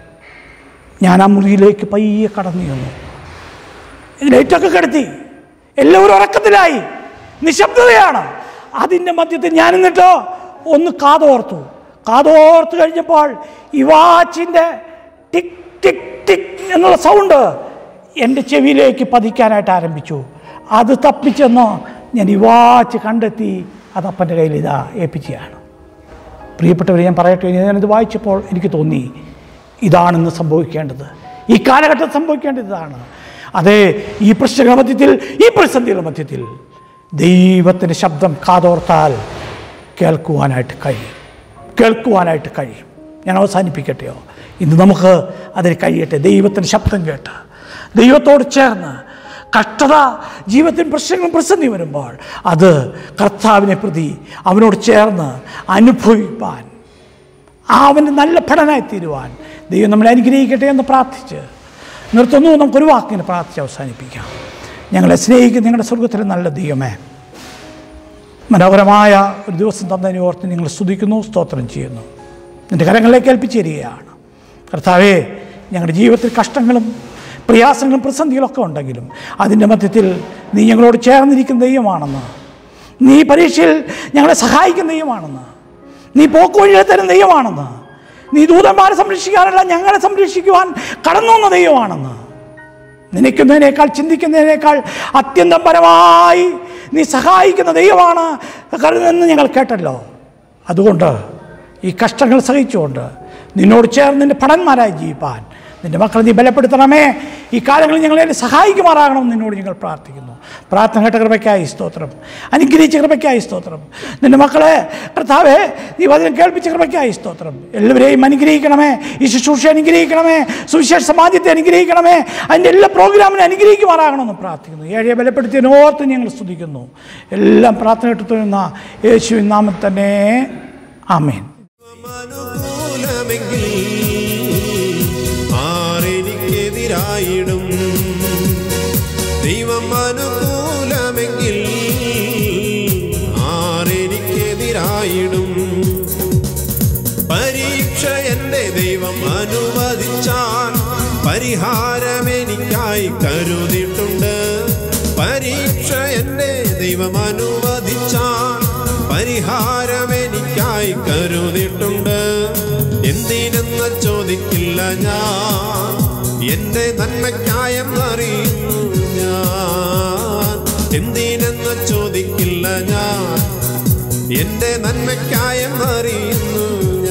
ഞാൻ ആ മുറിയിലേക്ക് പയ്യെ കടന്നു ചെന്നു ലൈറ്റൊക്കെ കിടത്തി എല്ലാവരും ഉറക്കത്തിലായി നിശബ്ദതയാണ് അതിൻ്റെ മധ്യത്തിൽ ഞാൻ എന്നിട്ടോ ഒന്ന് കാതോർത്തു കാതോർത്ത് കഴിഞ്ഞപ്പോൾ ഈ വാച്ചിൻ്റെ ടിക് ടിക് ടിക് എന്നുള്ള സൗണ്ട് എൻ്റെ ചെവിയിലേക്ക് പതിക്കാനായിട്ട് ആരംഭിച്ചു അത് തപ്പിച്ചെന്ന് ഞാൻ ഈ വാച്ച് കണ്ടെത്തി അത് അപ്പൻ്റെ കയ്യിൽ ഇതാ ഏൽപ്പിക്കുകയാണ് പ്രിയപ്പെട്ടവരെ ഞാൻ പറയട്ടെ ഞാനിത് വായിച്ചപ്പോൾ എനിക്ക് തോന്നി ഇതാണെന്ന് സംഭവിക്കേണ്ടത് ഈ കാലഘട്ടത്തിൽ സംഭവിക്കേണ്ടത് ഇതാണ് അതെ ഈ പ്രശ്നങ്ങളുടെ മധ്യത്തിൽ ഈ പ്രതിസന്ധികളുടെ മധ്യത്തിൽ ദൈവത്തിൻ്റെ ശബ്ദം കാതോർത്താൽ കേൾക്കുവാനായിട്ട് കഴിയും കേൾക്കുവാനായിട്ട് കഴിയും ഞാൻ അവസാനിപ്പിക്കട്ടെയോ ഇന്ന് നമുക്ക് അതിന് കഴിയട്ടെ ദൈവത്തിൻ്റെ ശബ്ദം കേട്ട് ദൈവത്തോട് ചേർന്ന് കഷ്ടത ജീവിതത്തിൽ പ്രശ്നങ്ങളും പ്രതിസന്ധി വരുമ്പോൾ അത് കർത്താവിനെ പ്രതി അവനോട് ചേർന്ന് അനുഭവിപ്പാൻ ആ അവൻ്റെ നല്ല പഠനമായി തീരുവാൻ ദൈവം നമ്മളെ അനുഗ്രഹിക്കട്ടെ എന്ന് പ്രാർത്ഥിച്ച് നിർത്തുന്നു നമുക്കൊരു വാക്കിന് പ്രാർത്ഥിച്ച് അവസാനിപ്പിക്കാം ഞങ്ങളെ സ്നേഹിക്കുന്ന നിങ്ങളുടെ സ്വർഗത്തിലെ നല്ല ദൈവമേ മനോഹരമായ ഒരു ദിവസം തന്നതിനെ ഓർത്ത് നിങ്ങൾ സ്തുതിക്കുന്നു സ്തോത്രം ചെയ്യുന്നു നിൻ്റെ കരങ്ങളിലേക്ക് ഏൽപ്പിച്ചു തരികയാണ് കർത്താവേ ഞങ്ങളുടെ ജീവിതത്തിൽ കഷ്ടങ്ങളും പ്രയാസങ്ങളും പ്രതിസന്ധികളൊക്കെ ഉണ്ടെങ്കിലും അതിൻ്റെ മധ്യത്തിൽ നീ ഞങ്ങളോട് ചേർന്നിരിക്കുന്ന ദൈവമാണെന്ന് നീ പരീക്ഷയിൽ ഞങ്ങളെ സഹായിക്കുന്ന ദൈവമാണെന്ന് നീ പോക്കുവഴികളെ തരുന്ന ദൈവമാണെന്ന് നീ ദൂതന്മാരെ സംരക്ഷിക്കാനല്ല ഞങ്ങളെ സംരക്ഷിക്കുവാൻ കടന്നു വന്ന ദൈവമാണെന്ന് നനയ്ക്കുന്നതിനേക്കാൾ ചിന്തിക്കുന്നതിനേക്കാൾ അത്യന്തം പരമായി നീ സഹായിക്കുന്ന ദൈവമാണ് കരുതെന്ന് ഞങ്ങൾ കേട്ടല്ലോ അതുകൊണ്ട് ഈ കഷ്ടങ്ങൾ സഹിച്ചുകൊണ്ട് നിന്നോട് ചേർന്ന് നിൻ്റെ ഭടന്മാരായി ജീവിപ്പാൻ നിൻ്റെ മക്കളെ നീ ബലപ്പെടുത്തണമേ ഈ കാലങ്ങളിൽ ഞങ്ങളെ സഹായിക്കുമാറാകണമെന്ന് നിന്നോട് ഞങ്ങൾ പ്രാർത്ഥിക്കുന്നു പ്രാർത്ഥന കേട്ട കൃപയ്ക്കായി സ്തോത്രം അനുഗ്രഹിച്ച കൃപയ്ക്കായി സ്തോത്രം നിൻ്റെ മക്കളെ കർത്താവേ നീ വചനം കേൾപ്പിച്ച കൃപയ്ക്കായി സ്തോത്രം എല്ലാവരെയും അനുഗ്രഹിക്കണമേ ഈ ശുശ്രൂഷ അനുഗ്രഹിക്കണമേ സുവിശേഷ സമാജത്തെ അനുഗ്രഹിക്കണമേ അതിൻ്റെ എല്ലാ പ്രോഗ്രാമിനും അനുഗ്രഹിക്കുമാറാകണമെന്ന് പ്രാർത്ഥിക്കുന്നു ഏഴെ ബലപ്പെടുത്തിയതിനോർത്ത് ഞങ്ങൾ സ്തുതിക്കുന്നു എല്ലാം പ്രാർത്ഥന കേട്ടുന്ന യേശുവിൻ നാമത്തിൽ തന്നെ ആമേൻ അനുകൂലമെങ്കിൽ ആരെനിക്കെതിരായിടും ദൈവം അനുകൂലമെങ്കിൽ ആരെനിക്കെതിരായിടും പരീക്ഷ എൻ്റെ ദൈവം അനുവദിച്ചാൽ പരിഹാരം എനിക്കായി കരുതിയിട്ടുണ്ട് പരീക്ഷ എൻ്റെ ദൈവം അനുവദിച്ചാൽ പരിഹാരം എനിക്കായി കരുതിയിട്ടുണ്ട് എന്തിനെന്ന് ചോദിക്കില്ല ഞാൻ എൻ്റെ നന്മയ്ക്കായെന്നറിയുന്നു ഞാൻ എന്തിനെന്ന് ചോദിക്കില്ല ഞാൻ എൻ്റെ നന്മയ്ക്കായെന്നറിയുന്നു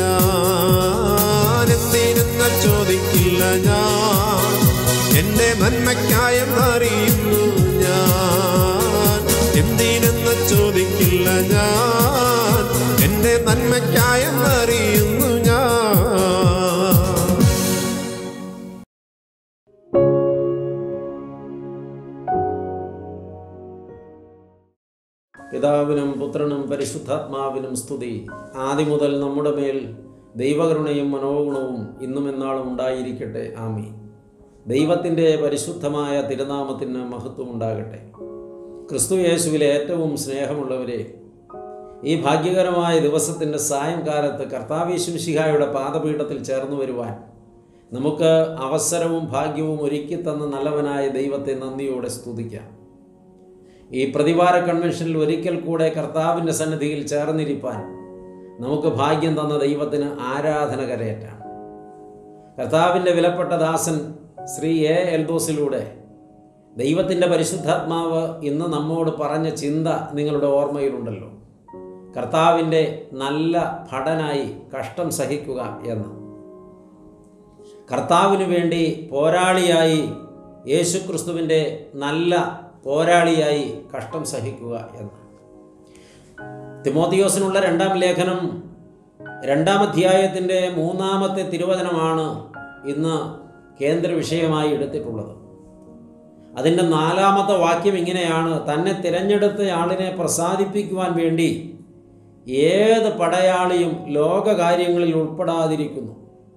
ഞാൻ എന്തിനെന്ന് ചോദിക്കില്ല ഞാൻ എൻ്റെ നന്മയ്ക്കായെന്നറിയുന്നു ഞാൻ എന്തിനെന്ന് ചോദിക്കില്ല ഞാൻ എൻ്റെ നന്മയ്ക്കായെന്നറിയുന്നു ഞാൻ പിതാവിനും പുത്രനും പരിശുദ്ധാത്മാവിനും സ്തുതി ആദ്യം മുതൽ നമ്മുടെ മേൽ ദൈവകരുണയും മനോഗുണവും ഇന്നും എന്നാളും ഉണ്ടായിരിക്കട്ടെ ആമി ദൈവത്തിൻ്റെ പരിശുദ്ധമായ തിരുനാമത്തിന് മഹത്വം ഉണ്ടാകട്ടെ ക്രിസ്തു യേശുവിലെ ഏറ്റവും സ്നേഹമുള്ളവരെ ഈ ഭാഗ്യകരമായ ദിവസത്തിൻ്റെ സായംകാലത്ത് കർത്താവേശുമിശിഹായുടെ പാദപീഠത്തിൽ ചേർന്നു വരുവാൻ നമുക്ക് അവസരവും ഭാഗ്യവും ഒരുക്കി തന്ന നല്ലവനായ ദൈവത്തെ നന്ദിയോടെ സ്തുതിക്കാം ഈ പ്രതിവാര കൺവെൻഷനിൽ ഒരിക്കൽ കൂടെ കർത്താവിൻ്റെ സന്നിധിയിൽ ചേർന്നിരിപ്പാൻ നമുക്ക് ഭാഗ്യം തന്ന ദൈവത്തിന് ആരാധന കരയറ്റാം കർത്താവിൻ്റെ വിലപ്പെട്ട ദാസൻ ശ്രീ എ എൽദോസിലൂടെ ദൈവത്തിൻ്റെ പരിശുദ്ധാത്മാവ് ഇന്ന് നമ്മോട് പറഞ്ഞ ചിന്ത നിങ്ങളുടെ ഓർമ്മയിലുണ്ടല്ലോ കർത്താവിൻ്റെ നല്ല ഭടനായി കഷ്ടം സഹിക്കുക എന്ന് കർത്താവിന് വേണ്ടി പോരാളിയായി യേശുക്രിസ്തുവിൻ്റെ നല്ല പോരാളിയായി കഷ്ടം സഹിക്കുക എന്ന് തിമോത്തിയോസിനുള്ള രണ്ടാം ലേഖനം രണ്ടാം അധ്യായത്തിൻ്റെ മൂന്നാമത്തെ തിരുവചനമാണ് ഇന്ന് കേന്ദ്ര വിഷയമായി എടുത്തിട്ടുള്ളത് അതിൻ്റെ നാലാമത്തെ വാക്യം ഇങ്ങനെയാണ് തന്നെ തിരഞ്ഞെടുത്ത ആളിനെ പ്രസാദിപ്പിക്കുവാൻ വേണ്ടി ഏത് പടയാളിയും ലോകകാര്യങ്ങളിൽ ഉൾപ്പെടാതിരിക്കുന്നു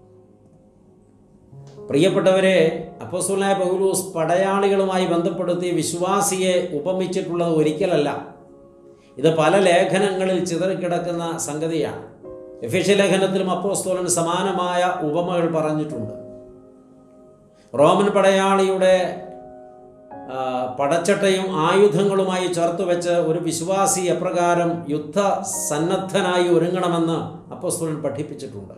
പ്രിയപ്പെട്ടവരെ അപ്പോസ്തലനായ പൗലൂസ് പടയാളികളുമായി ബന്ധപ്പെടുത്തി വിശ്വാസിയെ ഉപമിച്ചിട്ടുള്ളത് ഒരിക്കലല്ല ഇത് പല ലേഖനങ്ങളിൽ ചിതറിക്കിടക്കുന്ന സംഗതിയാണ് എഫീഷ്യ ലേഖനത്തിലും അപ്പോസ്തോലൻ സമാനമായ ഉപമകൾ പറഞ്ഞിട്ടുണ്ട് റോമൻ പടയാളിയുടെ ആ, പടച്ചട്ടയും ആയുധങ്ങളുമായി ചേർത്ത് വെച്ച് ഒരു വിശ്വാസി എപ്രകാരം യുദ്ധ സന്നദ്ധനായി ഒരുങ്ങണമെന്ന് അപ്പോസ്തോലൻ പഠിപ്പിച്ചിട്ടുണ്ട്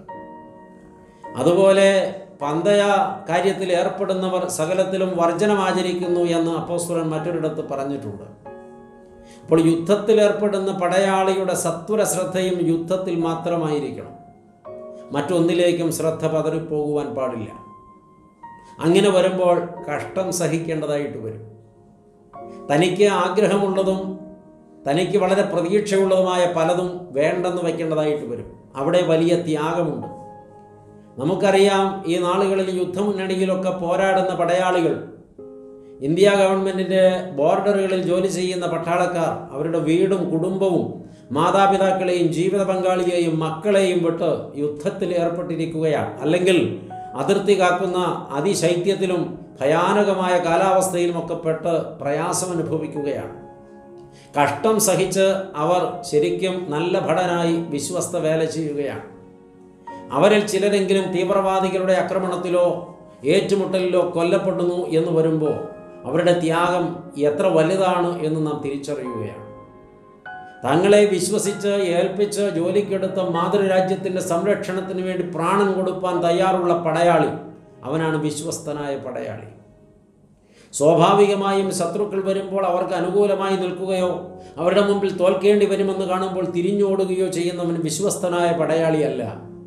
അതുപോലെ പന്തയ കാര്യത്തിൽ ഏർപ്പെടുന്നവർ സകലത്തിലും വർജനം ആചരിക്കുന്നു എന്ന് അപ്പോസ്തലൻ മറ്റൊരിടത്ത് പറഞ്ഞിട്ടുണ്ട് അപ്പോൾ യുദ്ധത്തിൽ ഏർപ്പെടുന്ന പടയാളിയുടെ സത്വര ശ്രദ്ധയും യുദ്ധത്തിൽ മാത്രമായിരിക്കണം മറ്റൊന്നിലേക്കും ശ്രദ്ധ പതറിപ്പോകുവാൻ പാടില്ല അങ്ങനെ വരുമ്പോൾ കഷ്ടം സഹിക്കേണ്ടതായിട്ട് വരും തനിക്ക് ആഗ്രഹമുള്ളതും തനിക്ക് വളരെ പ്രതീക്ഷയുള്ളതുമായ പലതും വേണ്ടെന്ന് വയ്ക്കേണ്ടതായിട്ട് വരും അവിടെ വലിയ ത്യാഗമുണ്ട് നമുക്കറിയാം ഈ നാളുകളിൽ യുദ്ധമുന്നണിയിലൊക്കെ പോരാടുന്ന പടയാളികൾ ഇന്ത്യ ഗവൺമെൻറ്റിൻ്റെ ബോർഡറുകളിൽ ജോലി ചെയ്യുന്ന പട്ടാളക്കാർ അവരുടെ വീടും കുടുംബവും മാതാപിതാക്കളെയും ജീവിത പങ്കാളിയെയും മക്കളെയും വിട്ട് യുദ്ധത്തിൽ ഏർപ്പെട്ടിരിക്കുകയാണ് അല്ലെങ്കിൽ അതിർത്തി കാക്കുന്ന അതിശൈത്യത്തിലും ഭയാനകമായ കാലാവസ്ഥയിലുമൊക്കെ പെട്ട് പ്രയാസം അനുഭവിക്കുകയാണ് കഷ്ടം സഹിച്ച് അവർ ശരിക്കും നല്ല ഭടനായി വിശ്വസ്ത വേല ചെയ്യുകയാണ് അവരിൽ ചിലരെങ്കിലും തീവ്രവാദികളുടെ ആക്രമണത്തിലോ ഏറ്റുമുട്ടലിലോ കൊല്ലപ്പെടുന്നു എന്ന് വരുമ്പോൾ അവരുടെ ത്യാഗം എത്ര വലുതാണ് എന്ന് നാം തിരിച്ചറിയുകയാണ് തങ്ങളെ വിശ്വസിച്ച് ഏൽപ്പിച്ച് ജോലിക്കെടുത്ത മാതൃരാജ്യത്തിൻ്റെ സംരക്ഷണത്തിന് വേണ്ടി പ്രാണൻ കൊടുപ്പാൻ തയ്യാറുള്ള പടയാളി അവനാണ് വിശ്വസ്തനായ പടയാളി സ്വാഭാവികമായും ശത്രുക്കൾ വരുമ്പോൾ അവർക്ക് അനുകൂലമായി നിൽക്കുകയോ അവരുടെ മുമ്പിൽ തോൽക്കേണ്ടി വരുമെന്ന് കാണുമ്പോൾ തിരിഞ്ഞോടുകയോ ചെയ്യുന്നവൻ വിശ്വസ്തനായ പടയാളിയല്ല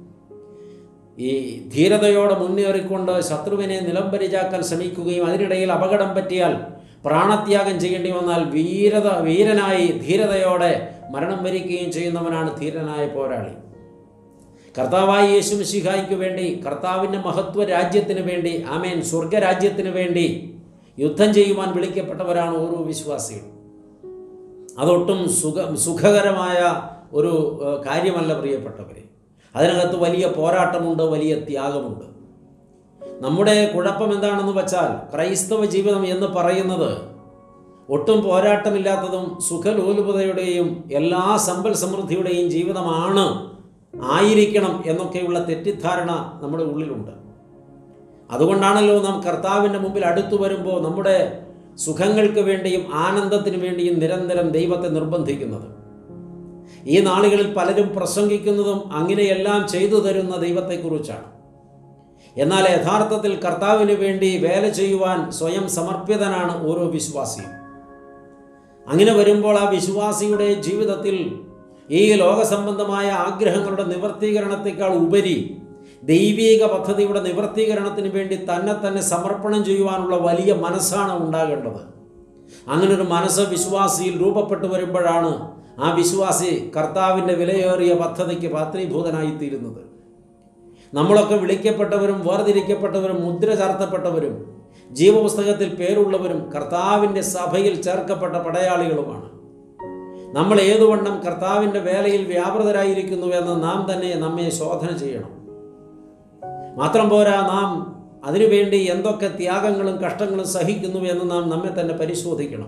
ഈ ധീരതയോടെ മുന്നേറിക്കൊണ്ട് ശത്രുവിനെ നിലംപരിചാക്കാൻ ശ്രമിക്കുകയും അതിനിടയിൽ അപകടം പറ്റിയാൽ പ്രാണത്യാഗം ചെയ്യേണ്ടി വന്നാൽ വീരത വീരനായി ധീരതയോടെ മരണം വരിക്കുകയും ചെയ്യുന്നവനാണ് ധീരനായ പോരാളി കർത്താവായ യേശു മിശിഹായ്ക്ക് വേണ്ടി കർത്താവിൻ്റെ മഹത്വ രാജ്യത്തിന് വേണ്ടി ആമേൻ സ്വർഗരാജ്യത്തിന് വേണ്ടി യുദ്ധം ചെയ്യുവാൻ വിളിക്കപ്പെട്ടവരാണ് ഓരോ വിശ്വാസികളും അതൊട്ടും സുഖ സുഖകരമായ ഒരു ഏഹ്, കാര്യമല്ല പ്രിയപ്പെട്ടവരെ അതിനകത്ത് വലിയ പോരാട്ടമുണ്ട് വലിയ ത്യാഗമുണ്ട് നമ്മുടെ കുഴപ്പം എന്താണെന്ന് വെച്ചാൽ ക്രൈസ്തവ ജീവിതം എന്ന് പറയുന്നത് ഒട്ടും പോരാട്ടമില്ലാത്തതും സുഖലോലുപതയുടെയും എല്ലാ സമ്പൽ സമൃദ്ധിയുടെയും ജീവിതമാണ് ആയിരിക്കണം എന്നൊക്കെയുള്ള തെറ്റിദ്ധാരണ നമ്മുടെ ഉള്ളിലുണ്ട് അതുകൊണ്ടാണല്ലോ നാം കർത്താവിൻ്റെ മുമ്പിൽ അടുത്തു വരുമ്പോൾ നമ്മുടെ സുഖങ്ങൾക്ക് വേണ്ടിയും ആനന്ദത്തിന് വേണ്ടിയും നിരന്തരം ദൈവത്തെ നിർബന്ധിക്കുന്നത് ഈ നാളുകളിൽ പലരും പ്രസംഗിക്കുന്നതും അങ്ങനെയെല്ലാം ചെയ്തു തരുന്ന ദൈവത്തെക്കുറിച്ചാണ് എന്നാൽ യഥാർത്ഥത്തിൽ കർത്താവിന് വേണ്ടി വേല ചെയ്യുവാൻ സ്വയം സമർപ്പിതനാണ് ഓരോ വിശ്വാസിയും അങ്ങനെ വരുമ്പോൾ ആ വിശ്വാസിയുടെ ജീവിതത്തിൽ ഈ ലോകസംബന്ധമായ ആഗ്രഹങ്ങളുടെ നിവർത്തീകരണത്തെക്കാൾ ഉപരി ദൈവീക പദ്ധതിയുടെ നിവർത്തീകരണത്തിന് വേണ്ടി തന്നെ തന്നെ സമർപ്പണം ചെയ്യുവാനുള്ള വലിയ മനസ്സാണ് ഉണ്ടാകേണ്ടത് അങ്ങനെ ഒരു മനസ്സ് വിശ്വാസിയിൽ രൂപപ്പെട്ടു വരുമ്പോഴാണ് ആ വിശ്വാസി കർത്താവിൻ്റെ വിലയേറിയ പദ്ധതിക്ക് പാത്രീഭൂതനായിത്തീരുന്നത് നമ്മളൊക്കെ വിളിക്കപ്പെട്ടവരും വേർതിരിക്കപ്പെട്ടവരും മുദ്ര ചാർത്തപ്പെട്ടവരും ജീവപുസ്തകത്തിൽ പേരുള്ളവരും കർത്താവിൻ്റെ സഭയിൽ ചേർക്കപ്പെട്ട പടയാളികളുമാണ് നമ്മൾ ഏതുവണ്ണം കർത്താവിൻ്റെ വേലയിൽ വ്യാപൃതരായിരിക്കുന്നു എന്ന് നാം തന്നെ നമ്മെ ശോധന ചെയ്യണം മാത്രം പോരാ നാം അതിനുവേണ്ടി എന്തൊക്കെ ത്യാഗങ്ങളും കഷ്ടങ്ങളും സഹിക്കുന്നു എന്ന് നാം നമ്മെ തന്നെ പരിശോധിക്കണം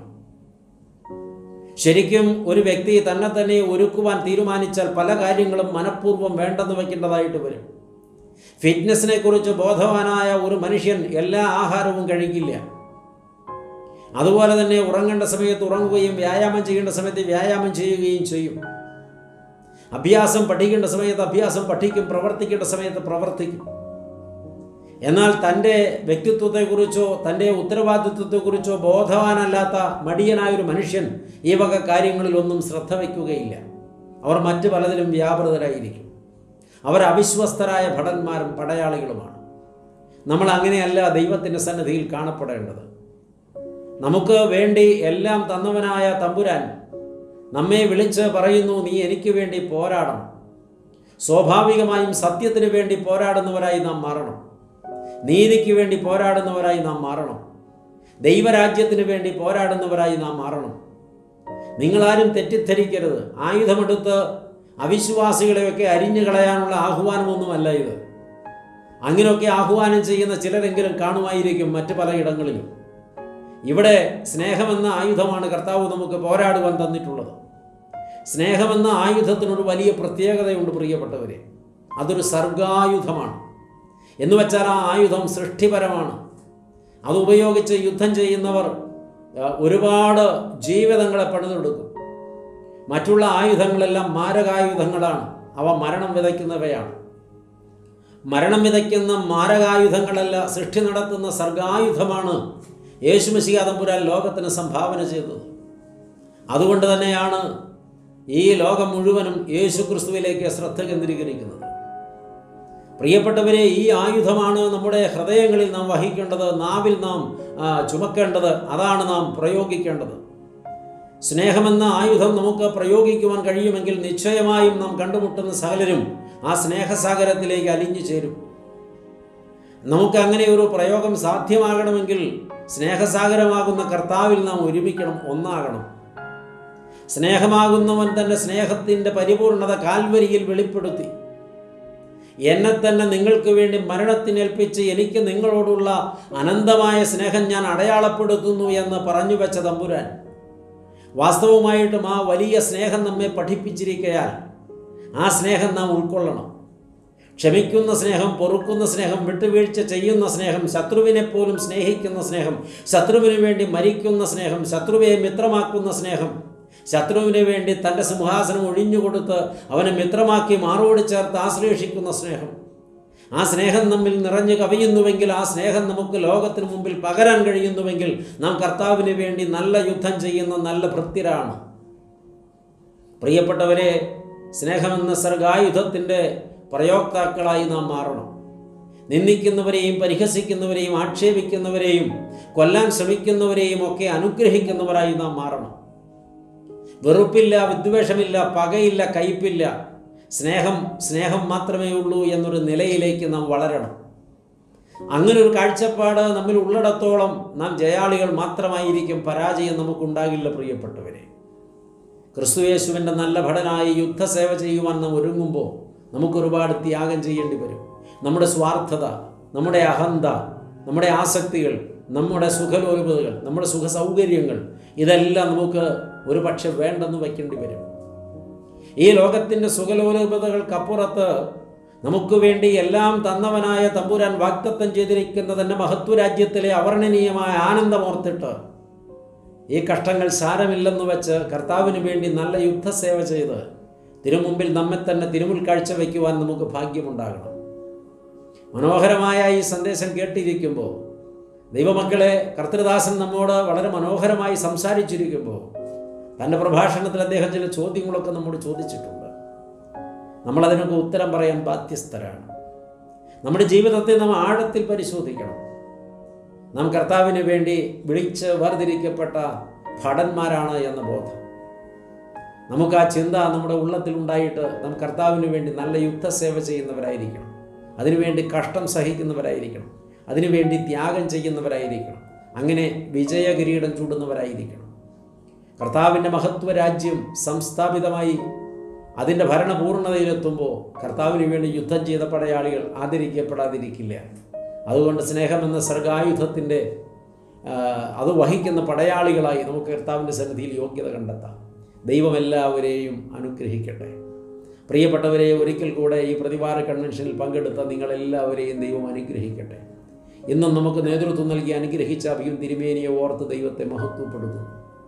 ശരിക്കും ഒരു വ്യക്തി തന്നെ തന്നെ ഒരുക്കുവാൻ തീരുമാനിച്ചാൽ പല കാര്യങ്ങളും മനഃപൂർവ്വം വേണ്ടെന്ന് വയ്ക്കേണ്ടതായിട്ട് വരും ഫിറ്റ്നസിനെ കുറിച്ച് ബോധവാനായ ഒരു മനുഷ്യൻ എല്ലാ ആഹാരവും കഴിക്കില്ല അതുപോലെ തന്നെ ഉറങ്ങേണ്ട സമയത്ത് ഉറങ്ങുകയും വ്യായാമം ചെയ്യേണ്ട സമയത്ത് വ്യായാമം ചെയ്യുകയും ചെയ്യും അഭ്യാസം പഠിക്കേണ്ട സമയത്ത് അഭ്യാസം പഠിക്കും പ്രവർത്തിക്കേണ്ട സമയത്ത് പ്രവർത്തിക്കും എന്നാൽ തൻ്റെ വ്യക്തിത്വത്തെക്കുറിച്ചോ തൻ്റെ ഉത്തരവാദിത്വത്തെക്കുറിച്ചോ ബോധവാനല്ലാത്ത മടിയനായൊരു മനുഷ്യൻ ഈ വക കാര്യങ്ങളിലൊന്നും ശ്രദ്ധ വയ്ക്കുകയില്ല അവർ മറ്റു പലതിലും വ്യാപൃതരായിരിക്കും അവർ അവിശ്വസ്തരായ ഭടന്മാരും പടയാളികളുമാണ് നമ്മൾ അങ്ങനെയല്ല ദൈവത്തിൻ്റെ സന്നിധിയിൽ കാണപ്പെടേണ്ടത് നമുക്ക് വേണ്ടി എല്ലാം തന്നവനായ തമ്പുരാൻ നമ്മെ വിളിച്ച് പറയുന്നു നീ എനിക്ക് വേണ്ടി പോരാടണം സ്വാഭാവികമായും സത്യത്തിന് വേണ്ടി പോരാടുന്നവരായി നാം മാറണം നീതിക്ക് വേണ്ടി പോരാടുന്നവരായി നാം മാറണം ദൈവരാജ്യത്തിന് വേണ്ടി പോരാടുന്നവരായി നാം മാറണം നിങ്ങളാരും തെറ്റിദ്ധരിക്കരുത് ആയുധമെടുത്ത് അവിശ്വാസികളെയൊക്കെ അരിഞ്ഞു കളയാനുള്ള ആഹ്വാനമൊന്നുമല്ല ഇത് അങ്ങനെയൊക്കെ ആഹ്വാനം ചെയ്യുന്ന ചിലരെങ്കിലും കാണുമായിരിക്കും മറ്റു പലയിടങ്ങളിലും ഇവിടെ സ്നേഹമെന്ന ആയുധമാണ് കർത്താവ് നമുക്ക് പോരാടുവാൻ തന്നിട്ടുള്ളത് സ്നേഹമെന്ന ആയുധത്തിനൊരു വലിയ പ്രത്യേകതയുണ്ട് പ്രിയപ്പെട്ടവരെ അതൊരു സർഗായുധമാണ് എന്ന് വെച്ചാൽ ആ ആയുധം സൃഷ്ടിപരമാണ് അത് ഉപയോഗിച്ച് യുദ്ധം ചെയ്യുന്നവർ ആ, ഒരുപാട് ജീവിതങ്ങളെ പണിതെടുക്കും മറ്റുള്ള ആയുധങ്ങളെല്ലാം മാരകായുധങ്ങളാണ് അവ മരണം വിതയ്ക്കുന്നവയാണ് മരണം വിതയ്ക്കുന്ന മാരകായുധങ്ങളല്ല സൃഷ്ടി നടത്തുന്ന സർഗായുധമാണ് യേശുമസിഹ തമ്പുരാൻ ലോകത്തിന് സംഭാവന ചെയ്തത് അതുകൊണ്ട് തന്നെയാണ് ഈ ലോകം മുഴുവനും യേശു ക്രിസ്തുവിലേക്ക് ശ്രദ്ധ കേന്ദ്രീകരിക്കുന്നത് പ്രിയപ്പെട്ടവരെ ഈ ആയുധമാണ് നമ്മുടെ ഹൃദയങ്ങളിൽ നാം വഹിക്കേണ്ടത് നാവിൽ നാം ആ, ചുമക്കേണ്ടത് അതാണ് നാം പ്രയോഗിക്കേണ്ടത് സ്നേഹമെന്ന ആയുധം നമുക്ക് പ്രയോഗിക്കുവാൻ കഴിയുമെങ്കിൽ നിശ്ചയമായും നാം കണ്ടുമുട്ടുന്ന സകലരും ആ സ്നേഹസാഗരത്തിലേക്ക് അലിഞ്ഞു ചേരും നമുക്ക് അങ്ങനെ ഒരു പ്രയോഗം സാധ്യമാകണമെങ്കിൽ സ്നേഹസാഗരമാകുന്ന കർത്താവിൽ നാം ഒരുമിക്കണം ഒന്നാകണം സ്നേഹമാകുന്നവൻ തൻ്റെ സ്നേഹത്തിൻ്റെ പരിപൂർണത കാൽവരിയിൽ വെളിപ്പെടുത്തി എന്നെ തന്നെ നിങ്ങൾക്ക് വേണ്ടി മരണത്തിനേൽപ്പിച്ച് എനിക്ക് നിങ്ങളോടുള്ള അനന്തമായ സ്നേഹം ഞാൻ അടയാളപ്പെടുത്തുന്നു എന്ന് പറഞ്ഞു വെച്ച തമ്പുരാൻ വാസ്തവമായിട്ടും ആ വലിയ സ്നേഹം നമ്മെ പഠിപ്പിച്ചിരിക്കയാൽ ആ സ്നേഹം നാം ഉൾക്കൊള്ളണം ക്ഷമിക്കുന്ന സ്നേഹം പൊറുക്കുന്ന സ്നേഹം വിട്ടുവീഴ്ച ചെയ്യുന്ന സ്നേഹം ശത്രുവിനെ പോലും സ്നേഹിക്കുന്ന സ്നേഹം ശത്രുവിന് വേണ്ടി മരിക്കുന്ന സ്നേഹം ശത്രുവെ മിത്രമാക്കുന്ന സ്നേഹം ശത്രുവിന് വേണ്ടി തൻ്റെ സിംഹാസനം ഒഴിഞ്ഞുകൊടുത്ത് അവനെ മിത്രമാക്കി മാറോട് ചേർത്ത് ആശ്ലേഷിക്കുന്ന സ്നേഹം ആ സ്നേഹം നമ്മിൽ നിറഞ്ഞു കവിയുന്നുവെങ്കിൽ ആ സ്നേഹം നമുക്ക് ലോകത്തിന് മുമ്പിൽ പകരാൻ കഴിയുന്നുവെങ്കിൽ നാം കർത്താവിന് വേണ്ടി നല്ല യുദ്ധം ചെയ്യുന്ന നല്ല ഭൃത്യരാണ് പ്രിയപ്പെട്ടവരെ സ്നേഹമെന്ന സർഗായുധത്തിൻ്റെ പ്രയോക്താക്കളായി നാം മാറണം നിന്ദിക്കുന്നവരെയും പരിഹസിക്കുന്നവരെയും ആക്ഷേപിക്കുന്നവരെയും കൊല്ലാൻ ശ്രമിക്കുന്നവരെയും ഒക്കെ അനുഗ്രഹിക്കുന്നവരായി നാം മാറണം വെറുപ്പില്ല വിദ്വേഷമില്ല പകയില്ല കയ്പില്ല സ്നേഹം സ്നേഹം മാത്രമേ ഉള്ളൂ എന്നൊരു നിലയിലേക്ക് നാം വളരണം അങ്ങനെ ഒരു കാഴ്ചപ്പാട് നമ്മിൽ ഉള്ളിടത്തോളം നാം ജയാളികൾ മാത്രമായിരിക്കും പരാജയം നമുക്കുണ്ടാകില്ല പ്രിയപ്പെട്ടവരെ ക്രിസ്തുയേശുവിൻ്റെ നല്ല ഭടനായി യുദ്ധസേവ ചെയ്യുവാൻ നാം ഒരുങ്ങുമ്പോൾ നമുക്കൊരുപാട് ത്യാഗം ചെയ്യേണ്ടി വരും നമ്മുടെ സ്വാർത്ഥത നമ്മുടെ അഹന്ത നമ്മുടെ ആസക്തികൾ നമ്മുടെ സുഖലോലുപതകൾ നമ്മുടെ സുഖ സൗകര്യങ്ങൾ ഇതെല്ലാം നമുക്ക് ഒരു പക്ഷെ വേണ്ടെന്ന് വയ്ക്കേണ്ടി വരും ഈ ലോകത്തിൻ്റെ സുഖലോലുപതകൾക്കപ്പുറത്ത് നമുക്ക് വേണ്ടി എല്ലാം തന്നവനായ തമ്പുരാൻ വാക്തത്വം ചെയ്തിരിക്കുന്ന തന്നെ മഹത്വരാജ്യത്തിലെ അവർണ്ണനീയമായ ആനന്ദമോർത്തിട്ട് ഈ കഷ്ടങ്ങൾ സാരമില്ലെന്ന് വെച്ച് കർത്താവിന് വേണ്ടി നല്ല യുദ്ധസേവ ചെയ്ത് തിരുമുമ്പിൽ നമ്മെ തന്നെ തിരുമുൽ കാഴ്ചവെക്കുവാൻ നമുക്ക് ഭാഗ്യമുണ്ടാകണം മനോഹരമായ ഈ സന്ദേശം കേട്ടിരിക്കുമ്പോൾ ദൈവമക്കളെ കർത്തൃദാസൻ നമ്മോട് വളരെ മനോഹരമായി സംസാരിച്ചിരിക്കുമ്പോൾ തൻ്റെ പ്രഭാഷണത്തിൽ അദ്ദേഹം ചില ചോദ്യങ്ങളൊക്കെ നമ്മോട് ചോദിച്ചിട്ടുണ്ട് നമ്മളതിനൊക്കെ ഉത്തരം പറയാൻ ബാധ്യസ്ഥരാണ് നമ്മുടെ ജീവിതത്തെ നാം ആഴത്തിൽ പരിശോധിക്കണം നാം കർത്താവിന് വേണ്ടി വിളിച്ച് വേർതിരിക്കപ്പെട്ട ഭടന്മാരാണ് എന്ന ബോധം നമുക്ക് ആ ചിന്ത നമ്മുടെ ഉള്ളത്തിൽ ഉണ്ടായിട്ട് നാം കർത്താവിന് വേണ്ടി നല്ല യുദ്ധസേവ ചെയ്യുന്നവരായിരിക്കണം അതിനുവേണ്ടി കഷ്ടം സഹിക്കുന്നവരായിരിക്കണം അതിനുവേണ്ടി ത്യാഗം ചെയ്യുന്നവരായിരിക്കണം അങ്ങനെ വിജയകിരീടം ചൂടുന്നവരായിരിക്കണം കർത്താവിൻ്റെ മഹത്വ രാജ്യം സംസ്ഥാപിതമായി അതിൻ്റെ ഭരണപൂർണ്ണതയിലെത്തുമ്പോൾ കർത്താവിന് വേണ്ടി യുദ്ധം ചെയ്ത പടയാളികൾ ആദരിക്കപ്പെടാതിരിക്കില്ല അതുകൊണ്ട് സ്നേഹമെന്ന സർഗായുധത്തിൻ്റെ ആ, അത് വഹിക്കുന്ന പടയാളികളായി നമുക്ക് കർത്താവിൻ്റെ സന്നിധിയിൽ യോഗ്യത കണ്ടെത്താം ദൈവം എല്ലാവരെയും അനുഗ്രഹിക്കട്ടെ പ്രിയപ്പെട്ടവരെ ഒരിക്കൽ കൂടെ ഈ പ്രതിവാര കൺവെൻഷനിൽ പങ്കെടുത്ത നിങ്ങളെല്ലാവരെയും ദൈവം അനുഗ്രഹിക്കട്ടെ ഇന്നും നമുക്ക് നേതൃത്വം നൽകി അനുഗ്രഹിച്ച അഭിയും തിരുമേനിയെ ഓർത്ത് ദൈവത്തെ മഹത്വപ്പെടുത്തുന്നു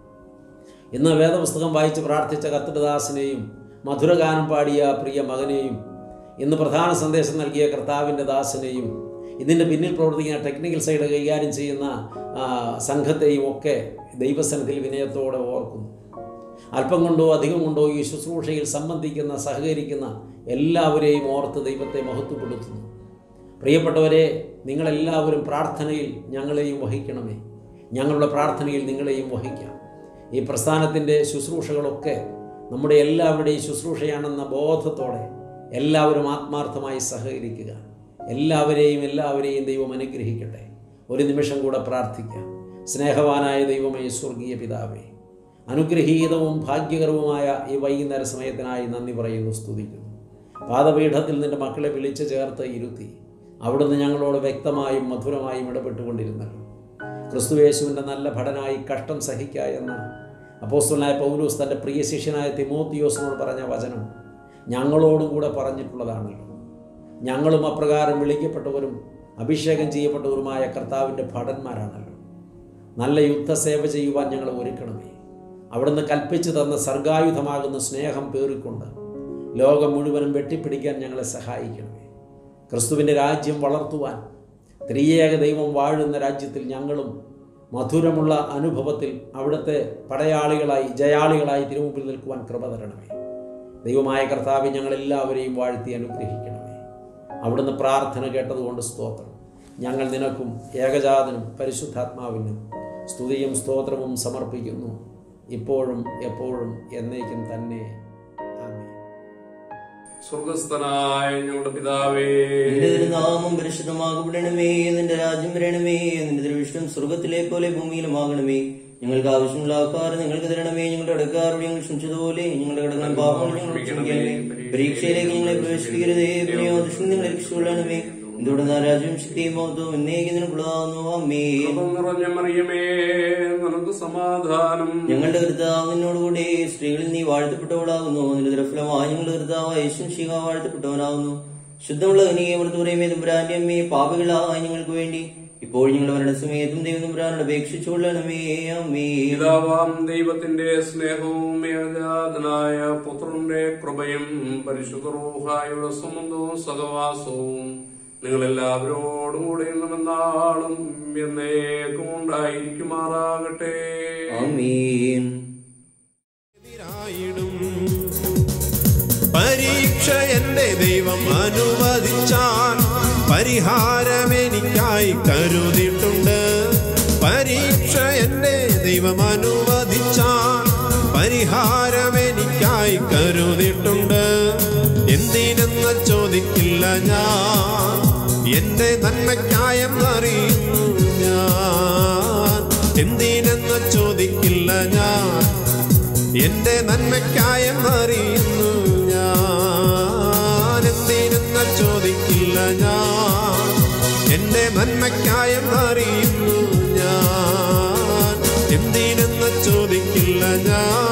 ഇന്ന് വേദപുസ്തകം വായിച്ച് പ്രാർത്ഥിച്ച കർത്തൃദാസിനെയും മധുരഗാനം പാടിയ പ്രിയ മകനെയും ഇന്ന് പ്രധാന സന്ദേശം നൽകിയ കർത്താവിൻ്റെ ദാസനെയും ഇതിൻ്റെ പിന്നിൽ പ്രവർത്തിക്കുന്ന ടെക്നിക്കൽ സൈഡ് കൈകാര്യം ചെയ്യുന്ന ആ, സംഘത്തെയും ഒക്കെ ദൈവസനത്തിൽ വിനയത്തോടെ ഓർക്കുന്നു അല്പം കൊണ്ടോ അധികം കൊണ്ടോ ഈ ശുശ്രൂഷയിൽ സംബന്ധിക്കുന്ന സഹകരിക്കുന്ന എല്ലാവരെയും ഓർത്ത് ദൈവത്തെ മഹത്വപ്പെടുത്തുന്നു പ്രിയപ്പെട്ടവരെ നിങ്ങളെല്ലാവരും പ്രാർത്ഥനയിൽ ഞങ്ങളെയും വഹിക്കണമേ ഞങ്ങളുടെ പ്രാർത്ഥനയിൽ നിങ്ങളെയും വഹിക്കാം ഈ പ്രസ്ഥാനത്തിൻ്റെ ശുശ്രൂഷകളൊക്കെ നമ്മുടെ എല്ലാവരുടെയും ശുശ്രൂഷയാണെന്ന ബോധത്തോടെ എല്ലാവരും ആത്മാർത്ഥമായി സഹകരിക്കുക എല്ലാവരെയും എല്ലാവരെയും ദൈവം അനുഗ്രഹിക്കട്ടെ ഒരു നിമിഷം കൂടെ പ്രാർത്ഥിക്കാം സ്നേഹവാനായ ദൈവമേ സ്വർഗീയ പിതാവേ അനുഗ്രഹീതവും ഭാഗ്യകരവുമായ ഈ വൈകുന്നേര സമയത്തിനായി നന്ദി പറയുന്നു സ്തുതിക്കുന്നു പാദപീഠത്തിൽ നിന്റെ മക്കളെ വിളിച്ചു ചേർത്ത് ഇരുത്തി അവിടുന്ന് ഞങ്ങളോട് വ്യക്തമായും മധുരമായും ഇടപെട്ടുകൊണ്ടിരുന്നല്ലോ ക്രിസ്തുവേശുവിൻ്റെ നല്ല ഭടനായി കഷ്ടം സഹിക്കുക എന്ന അപ്പോസ്തലനായ പൗലൂസ് തൻ്റെ പ്രിയ ശിഷ്യനായ തിമോത്തിയോസിനോട് പറഞ്ഞ വചനം ഞങ്ങളോടും കൂടെ പറഞ്ഞിട്ടുള്ളതാണല്ലോ ഞങ്ങളും അപ്രകാരം വിളിക്കപ്പെട്ടവരും അഭിഷേകം ചെയ്യപ്പെട്ടവരുമായ കർത്താവിൻ്റെ ഭടന്മാരാണല്ലോ നല്ല യുദ്ധസേവ ചെയ്യുവാൻ ഞങ്ങളെ ഒരുക്കണമേ അവിടുന്ന് കൽപ്പിച്ചു തന്ന സർഗായുധമാകുന്ന സ്നേഹം പേറിക്കൊണ്ട് ലോകം മുഴുവനും വെട്ടിപ്പിടിക്കാൻ ഞങ്ങളെ സഹായിക്കണമേ ക്രിസ്തുവിൻ്റെ രാജ്യം വളർത്തുവാൻ ത്രിയേക ദൈവം വാഴുന്ന രാജ്യത്തിൽ ഞങ്ങളും മധുരമുള്ള അനുഭവത്തിൽ അവിടുത്തെ പടയാളികളായി ജയാളികളായി തിരുമുമ്പിൽ നിൽക്കുവാൻ കൃപ തരണമേ ദൈവമായ കർത്താവ് ഞങ്ങളെല്ലാവരെയും വാഴ്ത്തി അനുഗ്രഹിക്കണമേ അവിടുന്ന് പ്രാർത്ഥന കേട്ടതുകൊണ്ട് സ്തോത്രം ഞങ്ങൾ നിനക്കും ഏകജാതനും പരിശുദ്ധാത്മാവിനും സ്തുതിയും സ്തോത്രവും സമർപ്പിക്കുന്നു ഇപ്പോഴും എപ്പോഴും എന്നേക്കും തന്നെ ആമേൻ സ്വർഗസ്ഥനായ ഞങ്ങളുടെ പിതാവേ നിന്റെ തിരുനാമം പരിശുദ്ധമാകപ്പെടണമേ നിന്റെ രാജ്യം വരണമേ നിന്റെ തിരുവിഷ്ടം സ്വർഗത്തിലെ പോലെ ഭൂമിയിലുമാകണമേ ഞങ്ങൾക്ക് ആവശ്യമുള്ള ആഹാരം നിങ്ങൾക്ക് തരണമേ ഞങ്ങളുടെ അടക്കാരോട് ഞങ്ങൾ ക്ഷമിച്ചതുപോലെ ഞങ്ങളുടെ കടകളും പാപങ്ങളും ഞങ്ങൾ ക്ഷമിക്കണമേ പരീക്ഷയിലേക്ക് ഞങ്ങളെ പ്രവേശിപ്പിക്കരുതേ പിന്നെയോ ദുഷ്ടം ഞങ്ങളെ രക്ഷിക്കൊള്ളണമേ എന്തുകൊണ്ട് രാജ്യവും ശക്തിയും മഹത്വവും എന്നേക്കും നിനക്കുള്ളതാകുന്നു അമ്മേ കൃപ നിറഞ്ഞ മറിയമേ നിനക്ക് സമാധാനം ഞങ്ങളുടെ കർത്താവ് നിന്നോടുകൂടി സ്ത്രീകളിൽ നീ വാഴ്ത്തപ്പെട്ടവളാകുന്നു നിന്റെ ദുരഫലമായി ഞങ്ങളുടെ കർത്താവ് യേശും ശിഖ വാഴ്ത്തപ്പെട്ടവനാകുന്നു ശുദ്ധമുള്ള കനികമൃത്തുറയമേ തുമ്പുരാന്റെ അമ്മേ പാപികളായ ഞങ്ങൾക്ക് വേണ്ടി ഇപ്പോൾ ഞങ്ങളുടെ മരണസമയത്തും ദൈവം തുമ്പുരാനോട് അപേക്ഷിച്ചുകൊള്ളണമേ അമ്മേ പിതാവാം ദൈവത്തിന്റെ സ്നേഹവും ഏകജാതനായ പുത്രന്റെ കൃപയും പരിശുദ്ധ റൂഹായുടെ സംബന്ധവും സഹവാസവും നിങ്ങളെല്ലാവരോടും കൂടെ ഇന്നുമെന്നാളും എന്നേക്കും ഉണ്ടായിരിക്കുമാറാകട്ടെ ആമീൻ എതിരായിടും പരീക്ഷ എന്റെ ദൈവം അനുവദിച്ചാൽ പരിഹാരം എനിക്കായി കരുതിയിട്ടുണ്ട് പരീക്ഷ എന്റെ ദൈവം അനുവദിച്ചാൽ പരിഹാരം എനിക്കായി കരുതിയിട്ടുണ്ട് എന്തിനെന്ന് ചോദിക്കില്ല ഞാൻ എന്റെ നന്മയ്ക്കായെന്നറിയുന്നു ഞാൻ എന്തിനെന്ന് ചോദിക്കില്ല ഞാൻ എന്റെ നന്മയ്ക്കായെന്നറിയുന്നു ഞാൻ എന്തിനെന്ന് ചോദിക്കില്ല ഞാൻ എന്റെ നന്മയ്ക്കായെന്നറിയുന്നു ഞാൻ എന്തിനെന്ന് ചോദിക്കില്ല ഞാൻ